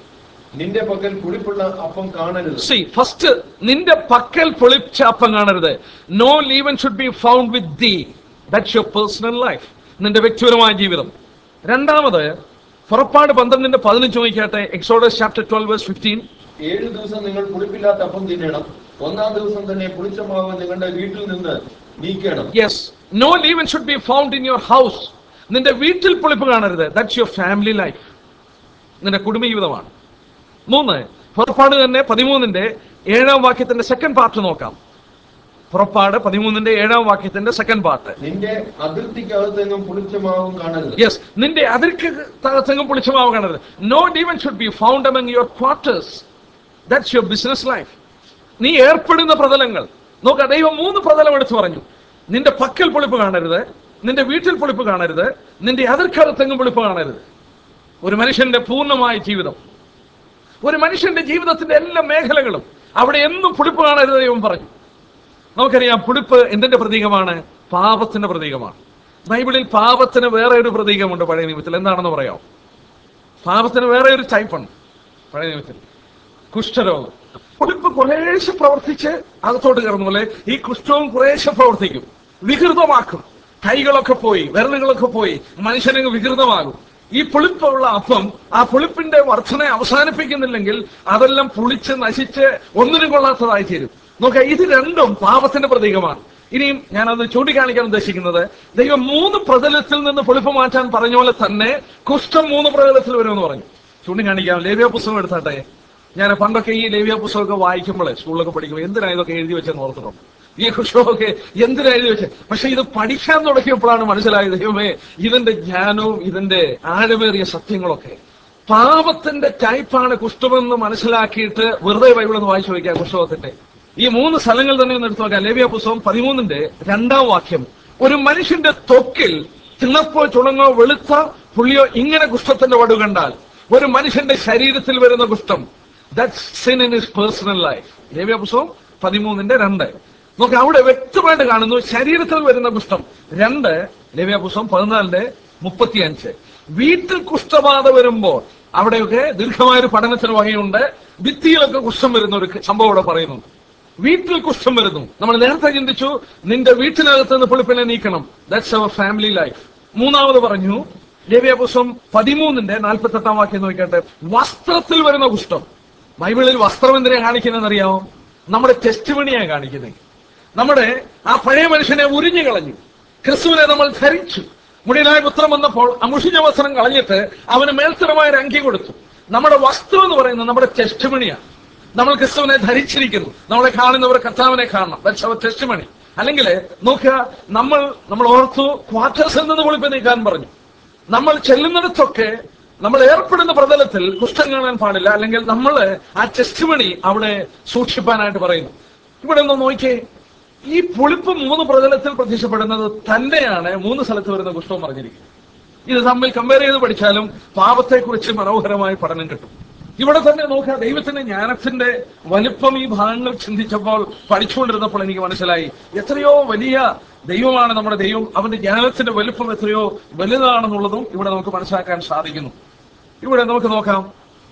നിന്റെ പക്കൽ പുളിപ്പുള്ള അപ്പം കാണരുത് സി ഫസ്റ്റ് നിന്റെ പക്കൽ പൊളിച്ച അപ്പം കാണരുത് no leaven should be found with thee that's your personal life നിന്റെ വ്യക്തിപരമായ ജീവിതം രണ്ടാമത് പുറപ്പാട് പന്ത്രണ്ടിന്റെ പതിനഞ്ച് നോക്കിയാട്ടെ Exodus chapter twelve verse fifteen ഏഴു ദിവസം നിങ്ങൾ പുളിപ്പില്ലാത്ത അപ്പം തിന്നണം ഒന്നാം ദിവസം തന്നെ പുളിച്ച മാവ് നിങ്ങളുടെ വീട്ടിൽ നിന്ന് നീക്കണം yes no leaven should be found in your house നിന്റെ വീട്ടിൽ പൊളിപ്പ് കാണരുത് ദാറ്റ്സ് യുവർ ഫാമിലി ലൈഫ് നിന്റെ കുടുംബ ജീവിതമാണ് മൂന്ന് പുറപ്പാട് തന്നെ പതിമൂന്നിന്റെ ഏഴാം വാക്യത്തിന്റെ സെക്കൻഡ് പാർട്ട് നോക്കാം പുറപ്പാട് പതിമൂന്നിന്റെ ഏഴാം വാക്യത്തിന്റെ സെക്കൻഡ് പാർട്ട് നിന്റെ അതിർത്തിക്കകത്തെങ്ങും പുളിച്ച മാവും കാണരുത് യെസ് നിന്റെ അതിർക്ക് തകത്തെങ്ങും പൊളിച്ചമാവ് കാണരുത് no leaven should be found among your quarters that's your business life നീ ഏർപ്പെടുന്ന പ്രതലങ്ങൾ നോക്ക ദൈവം മൂന്ന് പ്രതലം എടുത്തു പറഞ്ഞു നിന്റെ പക്കൽ പൊളിപ്പ് കാണരുത് നിന്റെ വീട്ടിൽ പൊളിപ്പ് കാണരുത് നിന്റെ അതിർക്കകത്തെങ്ങും പൊളിപ്പ് കാണരുത് ഒരു മനുഷ്യന്റെ പൂർണ്ണമായ ജീവിതം ഒരു മനുഷ്യന്റെ ജീവിതത്തിന്റെ എല്ലാ മേഖലകളും അവിടെ എന്നും പുളിപ്പ് കാണരുത് ദൈവം പറഞ്ഞു നമുക്കറിയാം പുളിപ്പ് എന്തിന്റെ പ്രതീകമാണ് പാപത്തിന്റെ പ്രതീകമാണ് ബൈബിളിൽ പാപത്തിന് വേറെ ഒരു പ്രതീകമുണ്ട് പഴയ നിയമത്തിൽ എന്താണെന്ന് പറയാം പാപത്തിന് വേറെ ഒരു ടൈപ്പ് ഉണ്ട് പഴയ നിയമത്തിൽ കുഷ്ഠരോഗം പുളിപ്പ് കുറേശ്ശെ പ്രവർത്തിച്ച് അകത്തോട്ട് കയറുന്ന പോലെ ഈ കുഷ്ഠവും കുറേശ്ശെ പ്രവർത്തിക്കും വികൃതമാക്കും കൈകളൊക്കെ പോയി വിരലുകളൊക്കെ പോയി മനുഷ്യനങ്ങ് വികൃതമാകും ഈ പുളിപ്പുള്ള അപ്പം ആ പുളിപ്പിന്റെ വർധന അവസാനിപ്പിക്കുന്നില്ലെങ്കിൽ അതെല്ലാം പുളിച്ച് നശിച്ച് ഒന്നിനും കൊള്ളാത്തതായി തീരും നോക്കാം ഇത് രണ്ടും പാപത്തിന്റെ പ്രതീകമാണ് ഇനിയും ഞാനത് ചൂണ്ടിക്കാണിക്കാൻ ഉദ്ദേശിക്കുന്നത് ദൈവം മൂന്ന് പ്രതലത്തിൽ നിന്ന് പുളിപ്പ് മാറ്റാൻ പറഞ്ഞ പോലെ തന്നെ കുഷ്ഠം മൂന്ന് പ്രതലത്തിൽ വരുമെന്ന് പറഞ്ഞു ചൂണ്ടിക്കാണിക്കാം ലേവ്യ പുസ്തകം എടുത്താട്ടെ ഞാൻ പണ്ടൊക്കെ ഈ ലേവ്യ പുസ്തകമൊക്കെ വായിക്കുമ്പോൾ സ്കൂളിലൊക്കെ പഠിക്കുമ്പോൾ എന്തിനാ ഇതൊക്കെ എഴുതി വെച്ചെന്ന് ഓർക്കണം ഈ കുഷ്ഠമൊക്കെ എന്തിനാ എഴുതി വെച്ചത് പക്ഷെ ഇത് പഠിക്കാൻ തുടങ്ങിയപ്പോഴാണ് മനസ്സിലായത് ദൈവമേ ഇതിന്റെ ജ്ഞാനവും ഇതിന്റെ ആഴമേറിയ സത്യങ്ങളൊക്കെ പാപത്തിന്റെ ടൈപ്പാണ് കുഷ്ഠമെന്ന് മനസ്സിലാക്കിയിട്ട് വെറുതെ ബൈബിൾ ഒന്ന് വായിച്ചു വയ്ക്കാം കുഷ്ഠത്തിന്റെ ഈ മൂന്ന് സ്ഥലങ്ങൾ തന്നെ ഒന്ന് എടുത്തു നോക്കാം ലേവ്യ പുസ്തകം പതിമൂന്നിന്റെ രണ്ടാം വാക്യം ഒരു മനുഷ്യന്റെ ത്വക്കിൽ തിണപ്പോ ചുണങ്ങോ വെളുത്ത പുള്ളിയോ ഇങ്ങനെ കുഷ്ഠത്തിന്റെ വടു കണ്ടാൽ ഒരു മനുഷ്യന്റെ ശരീരത്തിൽ വരുന്ന കുഷ്ഠം that's sin in his personal life ലേവ്യ പുസ്തകം പതിമൂന്നിന്റെ രണ്ട് നോക്ക് അവിടെ വ്യക്തമായിട്ട് കാണുന്നു ശരീരത്തിൽ വരുന്ന കുഷ്ഠം രണ്ട് ലേവ്യ പുസ്തകം പതിനാലിന്റെ മുപ്പത്തിയഞ്ച് വീട്ടിൽ കുഷ്ഠബാധ വരുമ്പോൾ അവിടെയൊക്കെ ദീർഘമായൊരു പഠനത്തിന് വകയുണ്ട് ഭിത്തിയിലൊക്കെ കുഷ്ഠം വരുന്ന ഒരു സംഭവം ഇവിടെ പറയുന്നുണ്ട് വീട്ടിൽ കുഷ്ഠം വരുന്നു നമ്മൾ നേരത്തെ ചിന്തിച്ചു നിന്റെ വീട്ടിനകത്ത് നിന്ന് പുളിപ്പിനെ നീക്കണം ദാറ്റ്സ് അവർ ഫാമിലി ലൈഫ് മൂന്നാമത് പറഞ്ഞു ലേവ്യ പുസ്തകം പതിമൂന്നിന്റെ നാൽപ്പത്തി എട്ടാം വാക്യം നോക്കട്ടെ വസ്ത്രത്തിൽ വരുന്ന കുഷ്ഠം ബൈബിളിൽ വസ്ത്രം എന്തിനാ കാണിക്കുന്നതെന്ന് അറിയാമോ നമ്മുടെ ടെസ്റ്റ് മണിയാ കാണിക്കുന്നത് നമ്മുടെ ആ പഴയ മനുഷ്യനെ ഉരിഞ്ഞു കളഞ്ഞു ക്രിസ്തുവിനെ നമ്മൾ ധരിച്ചു മുടിയനായ പുത്രം വന്നപ്പോൾ ആ മുഷിഞ്ഞ വസ്ത്രം കളഞ്ഞിട്ട് അവന് മേൽത്തരമായ ഒരു അങ്കി കൊടുത്തു നമ്മുടെ വസ്ത്രം എന്ന് പറയുന്നത് നമ്മുടെ ടെസ്റ്റ് മണിയാണ് നമ്മൾ ക്രിസ്തുവിനെ ധരിച്ചിരിക്കുന്നു നമ്മളെ കാണുന്നവർ കർത്താവിനെ കാണണം ദാറ്റ്സ് അവർ ടെസ്റ്റ് മണി അല്ലെങ്കിൽ നോക്കുക നമ്മൾ നമ്മൾ ഓർത്തു ക്വാർട്ടേഴ്സിൽ നിന്ന് പൊളിപ്പ് നീക്കാൻ പറഞ്ഞു നമ്മൾ ചെല്ലുന്നിടത്തൊക്കെ നമ്മൾ ഏർപ്പെടുന്ന പ്രതലത്തിൽ കുഷ്ഠം കാണാൻ പാടില്ല അല്ലെങ്കിൽ നമ്മൾ ആ ടെസ്റ്റ് മണി അവിടെ സൂക്ഷിപ്പാനായിട്ട് പറയുന്നു ഇവിടെ ഒന്ന് നോക്കിയേ ഈ പുളിപ്പ് മൂന്ന് പ്രതലത്തിൽ പ്രത്യക്ഷപ്പെടുന്നത് തന്നെയാണ് മൂന്ന് സ്ഥലത്ത് വരുന്ന കുഷ്ഠം പറഞ്ഞിരിക്കുന്നത് ഇത് തമ്മിൽ കമ്പയർ ചെയ്ത് പഠിച്ചാലും പാപത്തെക്കുറിച്ച് മനോഹരമായ പഠനം കിട്ടും ഇവിടെ തന്നെ നോക്കുക ദൈവത്തിന്റെ ജ്ഞാനത്തിന്റെ വലിപ്പം ഈ ഭാഗങ്ങൾ ചിന്തിച്ചപ്പോൾ പഠിച്ചുകൊണ്ടിരുന്നപ്പോൾ എനിക്ക് മനസ്സിലായി എത്രയോ വലിയ ദൈവമാണ് നമ്മുടെ ദൈവം അവന്റെ ജ്ഞാനത്തിന്റെ വലിപ്പം എത്രയോ വലുതാണെന്നുള്ളതും ഇവിടെ നമുക്ക് മനസ്സിലാക്കാൻ സാധിക്കുന്നു ഇവിടെ നമുക്ക് നോക്കാം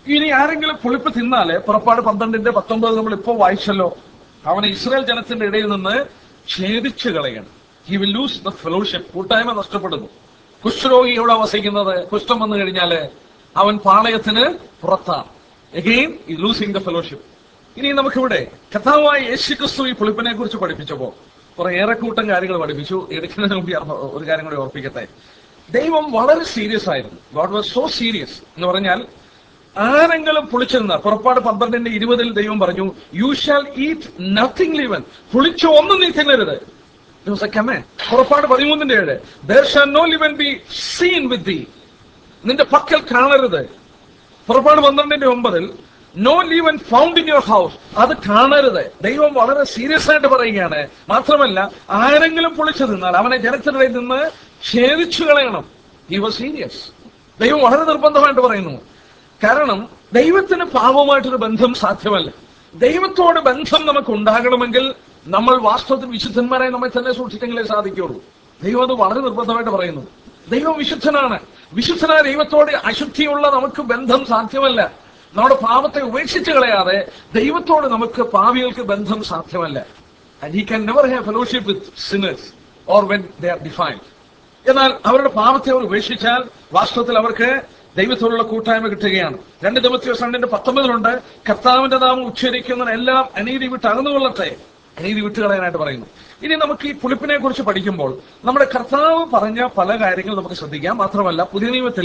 ഇനി ആരെങ്കിലും പുളിപ്പ് തിന്നാല് പുറപ്പാട് പന്ത്രണ്ടിന്റെ പത്തൊമ്പത് നമ്മൾ ഇപ്പോൾ വായിച്ചല്ലോ അവനെ ഇസ്രായേൽ ജനത്തിന്റെ ഇടയിൽ നിന്ന് ഛേദിച്ചു കളയണം he will lose the fellowship കൂട്ടായ്മ നഷ്ടപ്പെടുന്നു കുഷ്ഠരോഗി എവിടെ വസിക്കുന്നത് കുഷ്ഠം വന്നു കഴിഞ്ഞാല് അവൻ പാളയത്തിന് പുറത്താണ് എഗെയിൻ ഈ ലൂസിംഗ് ദ ഫെലോഷിപ്പ് ഇനി നമുക്കിവിടെ കഥാവായ യേശു ക്രിസ്തു ഈ പുളിപ്പിനെ കുറിച്ച് പഠിപ്പിച്ചപ്പോ കുറെ ഏറെക്കൂട്ടം കാര്യങ്ങൾ പഠിപ്പിച്ചു എടുക്കുന്നതിന് മുമ്പ് ഞാൻ ഒരു കാര്യം കൂടി ഓർപ്പിക്കട്ടെ ദൈവം വളരെ സീരിയസ് ആയിരുന്നു ഗോഡ് വാസ് സോ സീരിയസ് എന്ന് പറഞ്ഞാൽ ആരെങ്കിലും പുളിച്ചിരുന്ന പുറപ്പാട് പന്ത്രണ്ടിന്റെ ഇരുപതിൽ ദൈവം പറഞ്ഞു you shall eat nothing leaven പുളിച്ച ഒന്നും നീ തിന്നരുത് It was a command. പുറപ്പാട് പതിമൂന്നിന്റെ ഏഴ് there shall no living be seen with thee നിന്റെ പക്കൽ കാണരുത് പുറപ്പാട് പന്ത്രണ്ടിന്റെ ഒമ്പതിൽ no leaven found in your house അത് കാണരുത് ദൈവം വളരെ സീരിയസ് ആയിട്ട് പറയുകയാണ് മാത്രമല്ല ആരെങ്കിലും പൊളിച്ചു തിന്നാൽ അവനെ ജനത്തിനിടയിൽ നിന്ന് ഛേദിച്ചു കളയണം ഈ വാസ് സീരിയസ് ദൈവം വളരെ നിർബന്ധമായിട്ട് പറയുന്നു കാരണം ദൈവത്തിന് പാപമായിട്ടൊരു ബന്ധം സാധ്യമല്ല ദൈവത്തോട് ബന്ധം നമുക്ക് ഉണ്ടാകണമെങ്കിൽ നമ്മൾ വാസ്തവത്തിൽ വിശുദ്ധന്മാരായി നമ്മെ തന്നെ സൂക്ഷിച്ചെങ്കിലേ സാധിക്കുള്ളൂ ദൈവം അത് വളരെ നിർബന്ധമായിട്ട് പറയുന്നു ദൈവം വിശുദ്ധനാണ് വിശുദ്ധനായ ദൈവത്തോട് അശുദ്ധിയുള്ള നമുക്ക് ബന്ധം സാധ്യമല്ല നമ്മുടെ പാപത്തെ ഉപേക്ഷിച്ച് കളയാതെ ദൈവത്തോട് നമുക്ക് പാവികൾക്ക് ബന്ധം സാധ്യമല്ല and he can never have fellowship with sinners or when they are defiled എന്നാൽ അവരുടെ പാപത്തെ അവർ ഉപേക്ഷിച്ചാൽ വാസ്തവത്തിൽ അവർക്ക് ദൈവത്തോടുള്ള കൂട്ടായ്മ കിട്ടുകയാണ് രണ്ട് ദിവസം രണ്ടിന്റെ പത്തൊമ്പതിലുണ്ട് കർത്താവിന്റെ നാമം ഉച്ചരിക്കുന്നതിന് എല്ലാം അനീതി വിട്ട് അകന്നുകൊള്ളട്ടെ അനീതി വിട്ടുകളയാനായിട്ട് പറയുന്നു ഇനി നമുക്ക് ഈ പുളിപ്പിനെ കുറിച്ച് പഠിക്കുമ്പോൾ നമ്മുടെ കർത്താവ് പറഞ്ഞ പല കാര്യങ്ങൾ നമുക്ക് ശ്രദ്ധിക്കാം മാത്രമല്ല പുതിയ നിയമത്തിൽ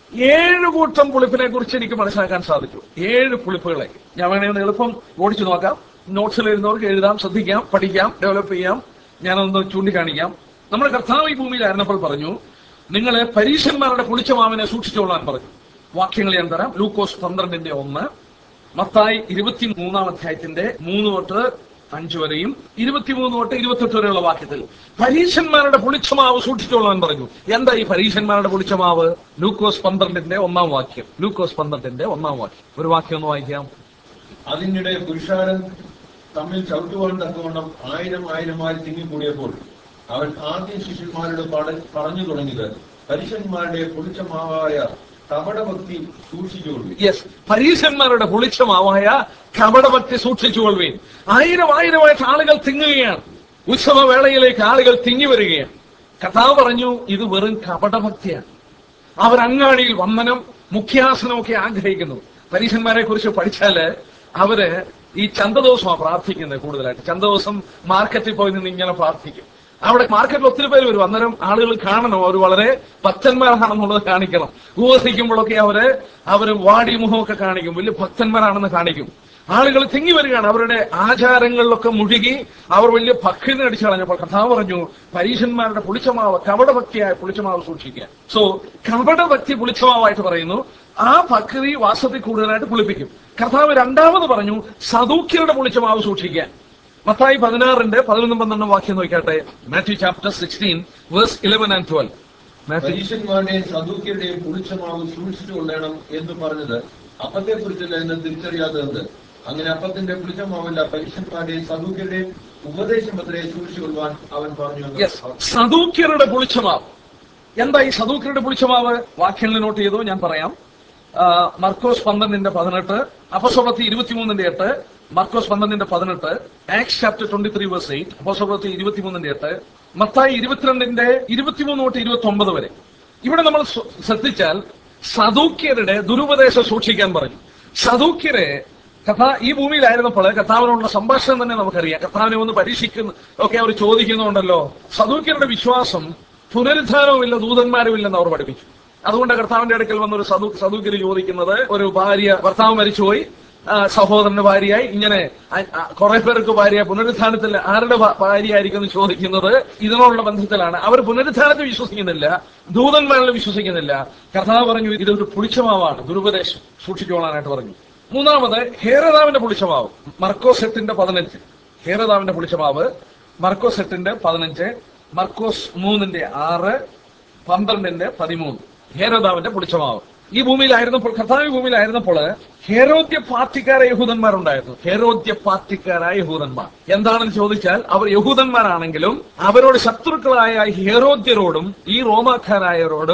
ഏഴ് കൂട്ടം പുളിപ്പിനെ കുറിച്ച് എനിക്ക് മനസ്സിലാക്കാൻ സാധിച്ചു ഏഴ് പുളിപ്പുകളെ ഞാൻ വേണമെങ്കിൽ എളുപ്പം ഓടിച്ചു നോക്കാം നോട്ട്സിൽ എഴുതുന്നവർക്ക് എഴുതാം ശ്രദ്ധിക്കാം പഠിക്കാം ഡെവലപ്പ് ചെയ്യാം ഞാനൊന്ന് ചൂണ്ടിക്കാണിക്കാം നമ്മുടെ കർത്താവ് ഈ ഭൂമിയിലായിരുന്നപ്പോൾ പറഞ്ഞു നിങ്ങളെ പരീക്ഷന്മാരുടെ പുളിച്ച മാവിനെ സൂക്ഷിച്ചോളാൻ പറഞ്ഞു വാക്യങ്ങൾ ഞാൻ തരാം ലൂക്കോസ് പന്ത്രണ്ടിന്റെ ഒന്ന് മത്തായി ഇരുപത്തി മൂന്നാം അധ്യായത്തിന്റെ മൂന്ന് തൊട്ട് അഞ്ച് വരെയും ഇരുപത്തിമൂന്ന് തൊട്ട് ഇരുപത്തെട്ട് വരെയുള്ള വാക്യത്തിൽ പരീക്ഷന്മാരുടെ പുളിച്ചമാവ് സൂക്ഷിച്ചോളാൻ പറഞ്ഞു എന്താ ഈ പരീക്ഷന്മാരുടെ പുളിച്ചമാവ് ലൂക്കോസ് പന്ത്രണ്ടിന്റെ ഒന്നാം വാക്യം ലൂക്കോസ് പന്ത്രണ്ടിന്റെ ഒന്നാം വാക്യം ഒരു വാക്യം ഒന്ന് വായിക്കാം അതിനിടെ പുരുഷാരൻ തമ്മിൽ ചവിട്ടുവാൻ തക്കവണ്ണം ആയിരം ആയിരമായി തിങ്ങിക്കൂടിയപ്പോൾ അവൻ ആദ്യം ശിഷ്യന്മാരോട് പട- പറഞ്ഞു തുടങ്ങിയത് പരീക്ഷന്മാരുടെ പുളിച്ചമാവായ കപടഭക്തി സൂക്ഷിച്ചുകൊള്ളു യെസ് പരീക്ഷന്മാരുടെ പുളിച്ചമാവായ കപടഭക്തി സൂക്ഷിച്ചുകൊള്ളുകയും ആയിരം ആയിരമായിട്ട് ആളുകൾ തിങ്ങുകയാണ് ഉത്സവവേളയിലേക്ക് ആളുകൾ തിങ്ങി വരികയാണ് കഥാവ് പറഞ്ഞു ഇത് വെറും കപടഭക്തിയാണ് അവർ അങ്ങാടിയിൽ വന്ദനം മുഖ്യാസനമൊക്കെ ആഗ്രഹിക്കുന്നു പരീക്ഷന്മാരെ കുറിച്ച് പഠിച്ചാല് അവര് ഈ ചന്തദിവസമാണ് പ്രാർത്ഥിക്കുന്നത് കൂടുതലായിട്ട് ചന്തദിവസം മാർക്കറ്റിൽ പോയി നിന്ന് ഇങ്ങനെ പ്രാർത്ഥിക്കും അവിടെ മാർക്കറ്റിൽ ഒത്തിരി പേര് വരും അന്നേരം ആളുകൾ കാണണം അവർ വളരെ ഭക്തന്മാരാണെന്നുള്ളത് കാണിക്കണം ഉപവസിക്കുമ്പോഴൊക്കെ അവര് അവര് വാടി മുഖമൊക്കെ കാണിക്കും വലിയ ഭക്തന്മാരാണെന്ന് കാണിക്കും ആളുകൾ തിങ്ങി വരികയാണ് അവരുടെ ആചാരങ്ങളിലൊക്കെ മുഴുകി അവർ വലിയ ഭക്തി അടിച്ചു കളഞ്ഞപ്പോൾ കഥാവ് പറഞ്ഞു പരീക്ഷന്മാരുടെ പുളിച്ചമാവ് കപടഭക്തിയായ പുളിച്ചമാവ് സൂക്ഷിക്കുക സോ കപടഭക്തി പുളിച്ചമാവായിട്ട് പറയുന്നു ആ ഭക്തി വാസത്തിൽ കൂടുതലായിട്ട് പുളിപ്പിക്കും കർത്താവ് രണ്ടാമത് പറഞ്ഞു സദൂക്യരുടെ പുളിച്ചമാവ് സൂക്ഷിക്കാൻ മത്തായി പതിനാറിന്റെ പതിനൊന്നും പന്ത്രണ്ടും വാക്യം നോക്കിയാട്ടെ Matthew chapter sixteen verse eleven and twelve Matthew പരീക്ഷന്മാരുടെയും സദൂക്യരുടെയും പുളിച്ചമാവ് സൂക്ഷിച്ചു കൊള്ളണം എന്ന് പറഞ്ഞത് അപ്പത്തെ കുറിച്ചല്ല എന്ന് തിരിച്ചറിയാത്തത് അങ്ങനെ അപ്പത്തിന്റെ പുളിച്ചമാവല്ല പരീക്ഷന്മാരുടെയും സദൂക്യരുടെയും ഉപദേശം അത്രേ സൂക്ഷിച്ചു കൊള്ളുവാൻ അവൻ പറഞ്ഞു എന്ന് യെസ് സദൂക്യരുടെ പുളിച്ചമാവ് എന്താ ഈ സദൂക്യരുടെ പുളിച്ചമാവ് വാക്യങ്ങൾ നോട്ട് ചെയ്തു ഞാൻ പറയാം ആ, മർക്കോസ് പന്ത്രണ്ടിന്റെ പതിനെട്ട് അപസ്വപത്തി ഇരുപത്തിമൂന്നിന്റെ എട്ട് മർക്കോസ് പന്ത്രണ്ടിന്റെ പതിനെട്ട് Acts chapter twenty three verse eight അപസ്വപത്തി ഇരുപത്തിമൂന്നിന്റെ എട്ട് മത്തായി ഇരുപത്തിരണ്ടിന്റെ ഇരുപത്തിമൂന്ന് തൊട്ട് ഇരുപത്തി ഒമ്പത് വരെ ഇവിടെ നമ്മൾ ശ്ര- ശ്രദ്ധിച്ചാൽ സദൂക്യരുടെ ദുരുപദേശം സൂക്ഷിക്കാൻ പറഞ്ഞു സദൂക്യരെ കഥ ഈ ഭൂമിയിലായിരുന്നപ്പോൾ കഥാവിനോടുള്ള സംഭാഷണം തന്നെ നമുക്കറിയാം കഥാവിനെ ഒന്ന് പരീക്ഷിക്കുന്നു ഒക്കെ അവർ ചോദിക്കുന്നുണ്ടല്ലോ സദൂക്യരുടെ വിശ്വാസം പുനരുദ്ധാനവുമില്ല ദൂതന്മാരുമില്ലെന്ന് അവർ പഠിപ്പിച്ചു അതുകൊണ്ട് കർത്താവിന്റെ അടുക്കൽ വന്ന ഒരു സദൂ സദൂക്യര് ചോദിക്കുന്നത് ഒരു ഭാര്യ ഭർത്താവ് മരിച്ചുപോയി ആ, സഹോദരന്റെ ഭാര്യയായി ഇങ്ങനെ കുറെ പേർക്ക് ഭാര്യ പുനരുദ്ധാനത്തിൽ ആരുടെ ഭ- ഭാര്യയായിരിക്കും എന്ന് ചോദിക്കുന്നത് ഇതിനോടുള്ള ബന്ധത്തിലാണ് അവർ പുനരുദ്ധാനത്തിൽ വിശ്വസിക്കുന്നില്ല ദൂതന്മാരിൽ വിശ്വസിക്കുന്നില്ല കർത്താവ് പറഞ്ഞു ഇതൊരു പുളിച്ചമാവാണ് ദുരുപദേശം സൂക്ഷിച്ചോളാനായിട്ട് പറഞ്ഞു മൂന്നാമത് ഹേരതാവിന്റെ പുളിച്ചമാവ് മർക്കോസ് എട്ടിന്റെ പതിനഞ്ച് ഹേരതാവിന്റെ പുളിച്ചമാവ് മർക്കോസ് എട്ടിന്റെ പതിനഞ്ച് മർക്കോസ് മൂന്നിന്റെ ആറ് പന്ത്രണ്ടിന്റെ പതിമൂന്ന് ഹേരോദാവിന്റെ പുളിച്ചമാവ് ഈ ഭൂമിയിലായിരുന്നപ്പോൾ കർത്താവ് ഈ ഭൂമിയിലായിരുന്നപ്പോൾ ഹേരോദ്യ പാർട്ടിക്കാരായ യഹൂദന്മാരുണ്ടായിരുന്നു ഹേരോദ്യ പാർട്ടിക്കാരായ യഹൂദന്മാർ എന്താണെന്ന് ചോദിച്ചാൽ അവർ യഹൂദന്മാരാണെങ്കിലും അവരോട് ശത്രുക്കളായ ഹേരോദ്യരോടും ഈ റോമാക്കാരായവരോടും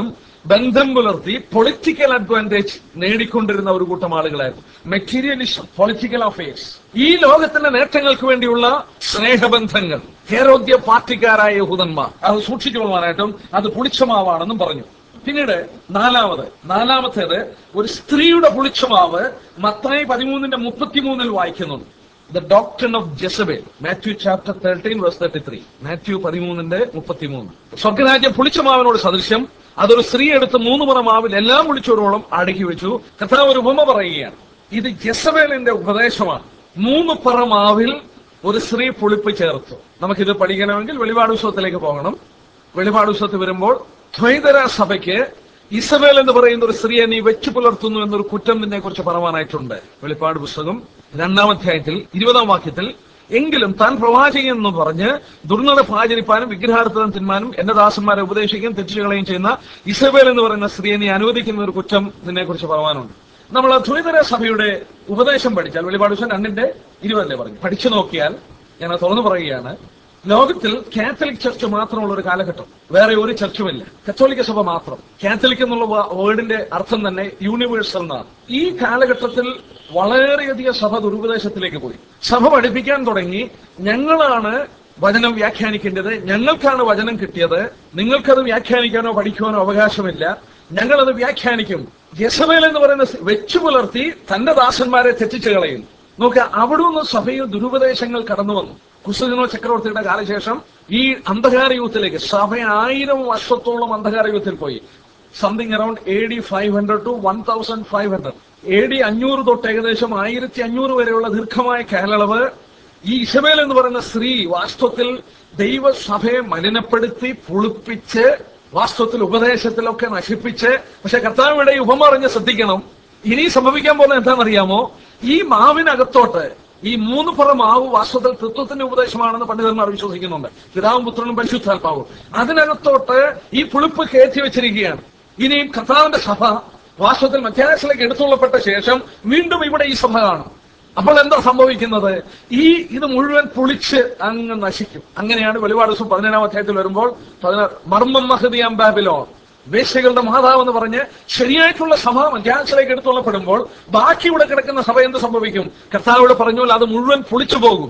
ബന്ധം പുലർത്തി പൊളിറ്റിക്കൽ അഡ്വാൻറ്റേജ് നേടിക്കൊണ്ടിരുന്ന ഒരു കൂട്ടം ആളുകളായിരുന്നു മെറ്റീരിയലിസം പൊളിറ്റിക്കൽ അഫയേഴ്സ് ഈ ലോകത്തിന്റെ നേട്ടങ്ങൾക്ക് വേണ്ടിയുള്ള സ്നേഹബന്ധങ്ങൾ ഹേരോദ്യ പാർട്ടിക്കാരായ യഹൂദന്മാർ അത് സൂക്ഷിച്ചുകൊള്ളുവാനായിട്ടും അത് പുളിച്ചമാവാണെന്നും പറഞ്ഞു പിന്നീട് നാലാമത് നാലാമത്തേത് ഒരു സ്ത്രീയുടെ പുളിച്ചമാവ് മത്തായി പതിമൂന്നിന്റെ മുപ്പത്തിമൂന്നിൽ വായിക്കുന്നുണ്ട് the doctrine of Jezebel Matthew chapter thirteen verse thirty three Matthew പതിമൂന്നിന്റെ മുപ്പത്തിമൂന്ന് സ്വർഗരാജ്യം പുളിച്ചമാവിനോട് സദൃശ്യം അതൊരു സ്ത്രീ എടുത്ത് മൂന്ന് പുറ മാവിൽ എല്ലാം പുളിച്ചോരോളം അടുക്കി വെച്ചു കർത്താവ് ഒരു ഉപമ പറയുകയാണ് ഇത് ജെസബേലിന്റെ ഉപദേശമാണ് മൂന്ന് പറ മാവിൽ ഒരു സ്ത്രീ പുളിപ്പ് ചേർത്തു നമുക്കിത് പഠിക്കണമെങ്കിൽ വെളിപാട് പുസ്തകത്തിലേക്ക് പോകണം വെളിപാട് പുസ്തകത്തിൽ വരുമ്പോൾ ദ്വൈതര സഭയ്ക്ക് ഇസബേൽ എന്ന് പറയുന്ന ഒരു സ്ത്രീയെ നീ വെച്ചു പുലർത്തുന്നു എന്നൊരു കുറ്റം നിന്നെ കുറിച്ച് പറവാനായിട്ടുണ്ട് വെളിപ്പാട് പുസ്തകം രണ്ടാം അധ്യായത്തിൽ ഇരുപതാം വാക്യത്തിൽ എങ്കിലും താൻ പ്രവാചകൻ എന്ന് പറഞ്ഞ് ദുർനടപ്പ് ആചരിപ്പാനും വിഗ്രഹാർത്ഥം തിന്മാനും എന്റെ ദാസന്മാരെ ഉപദേശിക്കുകയും തെറ്റുകളെയും ചെയ്യുന്ന ഇസബേൽ എന്ന് പറയുന്ന സ്ത്രീയെ നീ അനുവദിക്കുന്ന ഒരു കുറ്റം നിന്നെ കുറിച്ച് പറവാനുണ്ട് നമ്മൾ ദ്വൈതര സഭയുടെ ഉപദേശം പഠിച്ചാൽ വെളിപാട് പുസ്തകം രണ്ടിന്റെ ഇരുപതല്ലേ പറഞ്ഞു പഠിച്ചു നോക്കിയാൽ ഞാൻ അത് തുറന്നു പറയുകയാണ് ലോകത്തിൽ കാത്തലിക് ചർച്ച് മാത്രമുള്ള ഒരു കാലഘട്ടം വേറെ ഒരു ചർച്ചുമില്ല കത്തോലിക്ക സഭ മാത്രം കാത്തലിക് എന്നുള്ള വാ- വേർഡിന്റെ അർത്ഥം തന്നെ യൂണിവേഴ്സൽ എന്നാണ് ഈ കാലഘട്ടത്തിൽ വളരെയധികം സഭ ദുരുപദേശത്തിലേക്ക് പോയി സഭ പഠിപ്പിക്കാൻ തുടങ്ങി ഞങ്ങളാണ് വചനം വ്യാഖ്യാനിക്കേണ്ടത് ഞങ്ങൾക്കാണ് വചനം കിട്ടിയത് നിങ്ങൾക്കത് വ്യാഖ്യാനിക്കാനോ പഠിക്കുവാനോ അവകാശമില്ല ഞങ്ങളത് വ്യാഖ്യാനിക്കും യസബേൽ എന്ന് പറയുന്ന സ് വെച്ചു പുലർത്തി തന്റെ ദാസന്മാരെ തെറ്റിച്ചു കളയുന്നു നോക്കുക അവിടുന്ന് സഭയിൽ ദുരുപദേശങ്ങൾ കടന്നു വന്നു കുസുദിനോ ചക്രവർത്തിയുടെ കാലശേഷം ഈ അന്ധകാര യുഗത്തിലേക്ക് സഭ ആയിരം വർഷത്തോളം അന്ധകാര യുഗത്തിൽ പോയി something around A D five hundred to one thousand five hundred A D അഞ്ഞൂറ് തൊട്ട് ഏകദേശം ആയിരത്തി അഞ്ഞൂറ് വരെയുള്ള ദീർഘമായ കാലയളവ് ഈ ഇഷബേൽ എന്ന് പറയുന്ന സ്ത്രീ വാസ്തവത്തിൽ ദൈവസഭയെ മലിനപ്പെടുത്തി പുളിപ്പിച്ച് വാസ്തവത്തിൽ ഉപദേശത്തിലൊക്കെ നശിപ്പിച്ച് പക്ഷെ കർത്താവിടെ ഈ ഉപമ പറഞ്ഞ് ശ്രദ്ധിക്കണം ഇനി സംഭവിക്കാൻ പോകുന്ന എന്താണെന്നറിയാമോ ഈ മാവിനകത്തോട്ട് ഈ മൂന്ന് പുറ മാവ് വാസ്തവത്തിൽ തത്വത്തിന്റെ ഉപദേശമാണെന്ന് പണ്ഡിതന്മാർ വിശ്വസിക്കുന്നുണ്ട് പിതാവും പുത്രനും പരിശുദ്ധാത്മാവും അതിനകത്തോട്ട് ഈ പുളിപ്പ് കയറ്റി വെച്ചിരിക്കുകയാണ് ഇനിയും കർത്താവിന്റെ സഭ വാസ്തവത്തിൽ മധ്യാസിലേക്ക് എടുത്തുള്ളപ്പെട്ട ശേഷം വീണ്ടും ഇവിടെ ഈ സഭ കാണും അപ്പോൾ എന്താ സംഭവിക്കുന്നത് ഈ ഇത് മുഴുവൻ പൊളിച്ച് അങ്ങ് നശിക്കും അങ്ങനെയാണ് വെളിപാട് ദിവസം പതിനേഴാം അധ്യായത്തിൽ വരുമ്പോൾ പതിനാറ് മർമ്മം മഹദിയാം ബാബിലോൺ വേശ്യകളുടെ മാതാവ് എന്ന് പറഞ്ഞ് ശരിയായിട്ടുള്ള സഭ മധ്യാസിലേക്ക് എടുത്തുള്ളപ്പെടുമ്പോൾ ബാക്കി ഇവിടെ കിടക്കുന്ന സഭ എന്ത് സംഭവിക്കും കർത്താവോട് പറഞ്ഞാൽ അത് മുഴുവൻ പൊളിച്ചു പോകും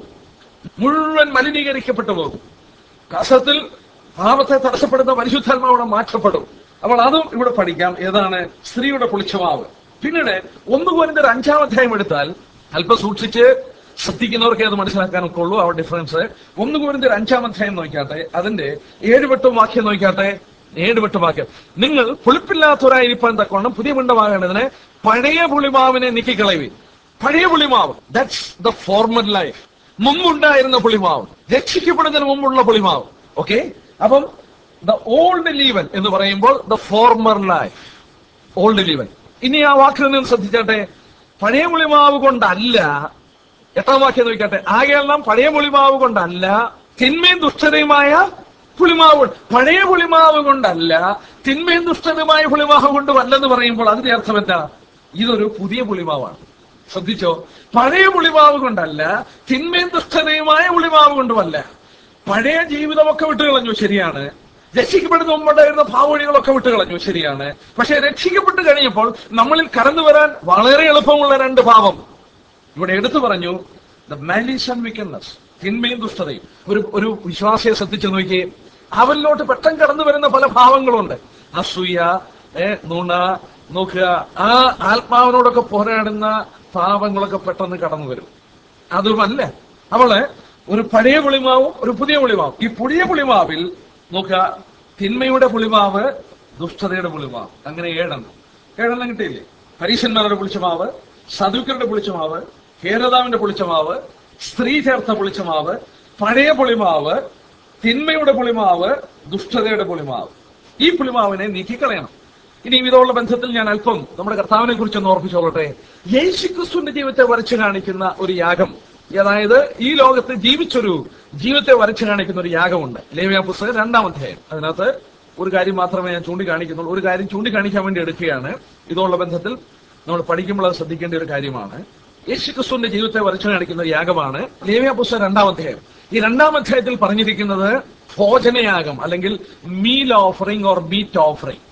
മുഴുവൻ മലിനീകരിക്കപ്പെട്ടു പോകും കാസത്തിൽ പാപത്തെ തടസ്സപ്പെടുന്ന പരിശുദ്ധാത്മാവിടെ മാറ്റപ്പെടും അപ്പോൾ അതും ഇവിടെ പഠിക്കാം ഏതാണ് സ്ത്രീയുടെ പൊളിച്ചമാവ് പിന്നീട് ഒന്ന് പോയിന്റ് ഒരു അഞ്ചാം അധ്യായം എടുത്താൽ അല്പം സൂക്ഷിച്ച് ശ്രദ്ധിക്കുന്നവർക്ക് അത് മനസ്സിലാക്കാനൊക്കെ ഉള്ളൂ ആ ഡിഫറൻസ് ഒന്ന് പോയിന്റ് ഒരു അഞ്ചാം അധ്യായം നോക്കിയാട്ടെ അതിന്റെ ഏഴ് വെട്ടും വാക്യം നോക്കിയാട്ടെ ഏഴ് വെട്ടും വാക്യം നിങ്ങൾ പുളിപ്പില്ലാത്തവരായിരിക്കാൻ തക്കവണ്ണം പുതിയ പിണ്ടമാകേണ്ടതിന് പഴയ പുളിമാവിനെ നീക്കിക്കളയുവിൻ പഴയ പുളിമാവ് ദാറ്റ്സ് ദ ഫോർമൽ ലൈഫ് മുമ്പുണ്ടായിരുന്ന പുളിമാവ് രക്ഷിക്കപ്പെടുന്നതിന് മുമ്പുള്ള പുളിമാവ് ഓക്കെ അപ്പം ദ ഓൾഡ് ലീവൻ എന്ന് പറയുമ്പോൾ the former life old leaven ഇനി ആ വാക്കിൽ നിന്ന് ശ്രദ്ധിച്ചാട്ടെ പഴയ പുളിമാവ് കൊണ്ടല്ല എട്ടാം വാക്യം നോക്കട്ടെ ആകെയെല്ലാം പഴയ പുളിമാവ് കൊണ്ടല്ല തിന്മയും ദുഷ്ടതയുമായ പുളിമാവ് കൊണ്ട്. പഴയ പുളിമാവ് കൊണ്ടല്ല തിന്മയും ദുഷ്ടതയുമായ പുളിമാവ് കൊണ്ട് വല്ലെന്ന് പറയുമ്പോൾ അതിന്റെ അർത്ഥം എന്താ ഇതൊരു പുതിയ പുളിമാവാണ് ശ്രദ്ധിച്ചോ പഴയ പുളിമാവ് കൊണ്ടല്ല തിന്മയും ദുഷ്ടതയുമായ പുളിമാവ് കൊണ്ടുമല്ല പഴയ ജീവിതമൊക്കെ വിട്ടുകളഞ്ഞു ശരിയാണ് രക്ഷിക്കപ്പെടുന്ന മുമ്പുണ്ടായിരുന്ന ഭാവവഴികളൊക്കെ വിട്ടുകളഞ്ഞു ശരിയാണ് പക്ഷെ രക്ഷിക്കപ്പെട്ട് കഴിഞ്ഞപ്പോൾ നമ്മളിൽ കടന്നു വരാൻ വളരെ എളുപ്പമുള്ള രണ്ട് ഭാവം ഇവിടെ എടുത്തു പറഞ്ഞു ദ മാലീസ് ആൻഡ് വിക്കൻനെസ് തിന്മയും ദുഷ്ടതയും ഒരു ഒരു വിശ്വാസിയെ ശ്രദ്ധിച്ചു നോക്കി അവരിലോട്ട് പെട്ടെന്ന് കടന്നു വരുന്ന പല ഭാവങ്ങളുണ്ട് അസൂയ ഏ നുണ നോക്കുക ആ ആത്മാവിനോടൊക്കെ പോരാടുന്ന ഭാവങ്ങളൊക്കെ പെട്ടെന്ന് കടന്നു വരും അതുമല്ല അവള് ഒരു പഴയ പുളിമാവും ഒരു പുതിയ പുളിമാവും ഈ പുതിയ പുളിമാവിൽ നോക്കുക തിന്മയുടെ പുളിമാവ് ദുഷ്ടതയുടെ പുളിമാവ് അങ്ങനെ ഏഴെണ്ണം ഏഴെണ്ണം കിട്ടിയില്ലേ പരീശന്മാരുടെ പുളിച്ചമാവ് സദുക്കരുടെ പുളിച്ചമാവ് ഹേരതാവിന്റെ പുളിച്ചമാവ് സ്ത്രീ ചേർത്ത പുളിച്ചമാവ് പഴയ പുളിമാവ് തിന്മയുടെ പുളിമാവ് ദുഷ്ടതയുടെ പുളിമാവ് ഈ പുളിമാവിനെ നീക്കിക്കളയണം ഇനി ഇതുള്ള ബന്ധത്തിൽ ഞാൻ അല്പം നമ്മുടെ കർത്താവിനെ കുറിച്ച് ഒന്ന് ഓർപ്പിച്ചോളട്ടെ യേശു ക്രിസ്തുവിന്റെ ജീവിതത്തെ വരച്ചു കാണിക്കുന്ന ഒരു യാഗം അതായത് ഈ ലോകത്ത് ജീവിച്ചൊരു ജീവിതത്തെ വരച്ചു കാണിക്കുന്ന ഒരു യാഗമുണ്ട് ലേവ്യ പുസ്തകം രണ്ടാം അധ്യായം അതിനകത്ത് ഒരു കാര്യം മാത്രമേ ഞാൻ ചൂണ്ടിക്കാണിക്കുന്നുള്ളൂ ഒരു കാര്യം ചൂണ്ടിക്കാണിക്കാൻ വേണ്ടി എടുക്കുകയാണ് ഇതുള്ള ബന്ധത്തിൽ നമ്മൾ പഠിക്കുമ്പോൾ അത് ശ്രദ്ധിക്കേണ്ട ഒരു കാര്യമാണ് യേശു ക്രിസ്തുവിന്റെ ജീവിതത്തെ വരച്ചു കാണിക്കുന്ന ഒരു യാഗമാണ് ലേവ്യ പുസ്തകം രണ്ടാം അധ്യായം ഈ രണ്ടാം അധ്യായത്തിൽ പറഞ്ഞിരിക്കുന്നത് ഭോജനയാഗം അല്ലെങ്കിൽ meal offering or meat offering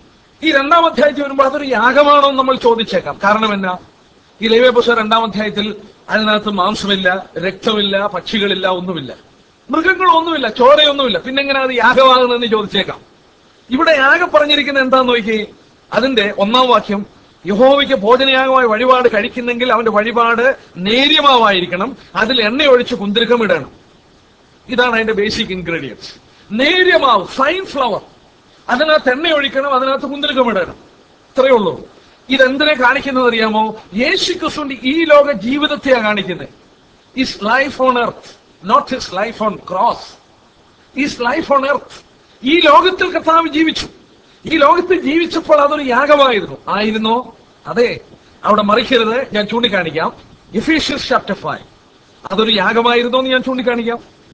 ഈ രണ്ടാം അധ്യായത്തിൽ വരുമ്പോൾ അതൊരു യാഗമാണോ എന്ന് നമ്മൾ ചോദിച്ചേക്കാം കാരണം എന്നാ ഈ ലൈവേ പുസ്തകം രണ്ടാം അധ്യായത്തിൽ അതിനകത്ത് മാംസമില്ല രക്തമില്ല പക്ഷികളില്ല ഒന്നുമില്ല മൃഗങ്ങളൊന്നുമില്ല ചോരയൊന്നുമില്ല പിന്നെ എങ്ങനെ അത് യാഗമാകുന്നതെന്ന് ചോദിച്ചേക്കാം ഇവിടെ യാഗം പറഞ്ഞിരിക്കുന്ന എന്താന്ന് നോക്കി അതിന്റെ ഒന്നാം വാക്യം യഹോവയ്ക്ക് ഭോജനയാഗമായ വഴിപാട് കഴിക്കുന്നെങ്കിൽ അവന്റെ വഴിപാട് നേര്യമാവായിരിക്കണം അതിൽ എണ്ണ ഒഴിച്ച് കുന്തിരിക്കം ഇടണം ഇതാണ് അതിന്റെ ബേസിക് ഇൻഗ്രീഡിയൻസ് നേര്യമാവ് ഫൈൻ ഫ്ലവർ അതിനകത്ത് എണ്ണ ഒഴിക്കണം അതിനകത്ത് കുന്തിരിക്കം ഇടണം ഇത്രയേ ഉള്ളൂ ഇതെന്തിനെ കാണിക്കുന്നത് അറിയാമോ യേശു ക്രിസ്തുവിന്റെ ഈ ലോക ജീവിതത്തെയാണ് കാണിക്കുന്നത് is life on earth not his life on cross is life on earth ഈ ലോകത്തിൽ കർത്താവ് ജീവിച്ചു ഈ ലോകത്തിൽ ജീവിച്ചപ്പോൾ അതൊരു യാഗമായിരുന്നു ആയിരുന്നോ അതെ അവിടെ മറിക്കരുത് ഞാൻ ചൂണ്ടിക്കാണിക്കാം എഫീഷ്യസ് ചാപ്റ്റർ ഫൈവ് അതൊരു യാഗമായിരുന്നോ എന്ന് ഞാൻ ചൂണ്ടിക്കാണിക്കാം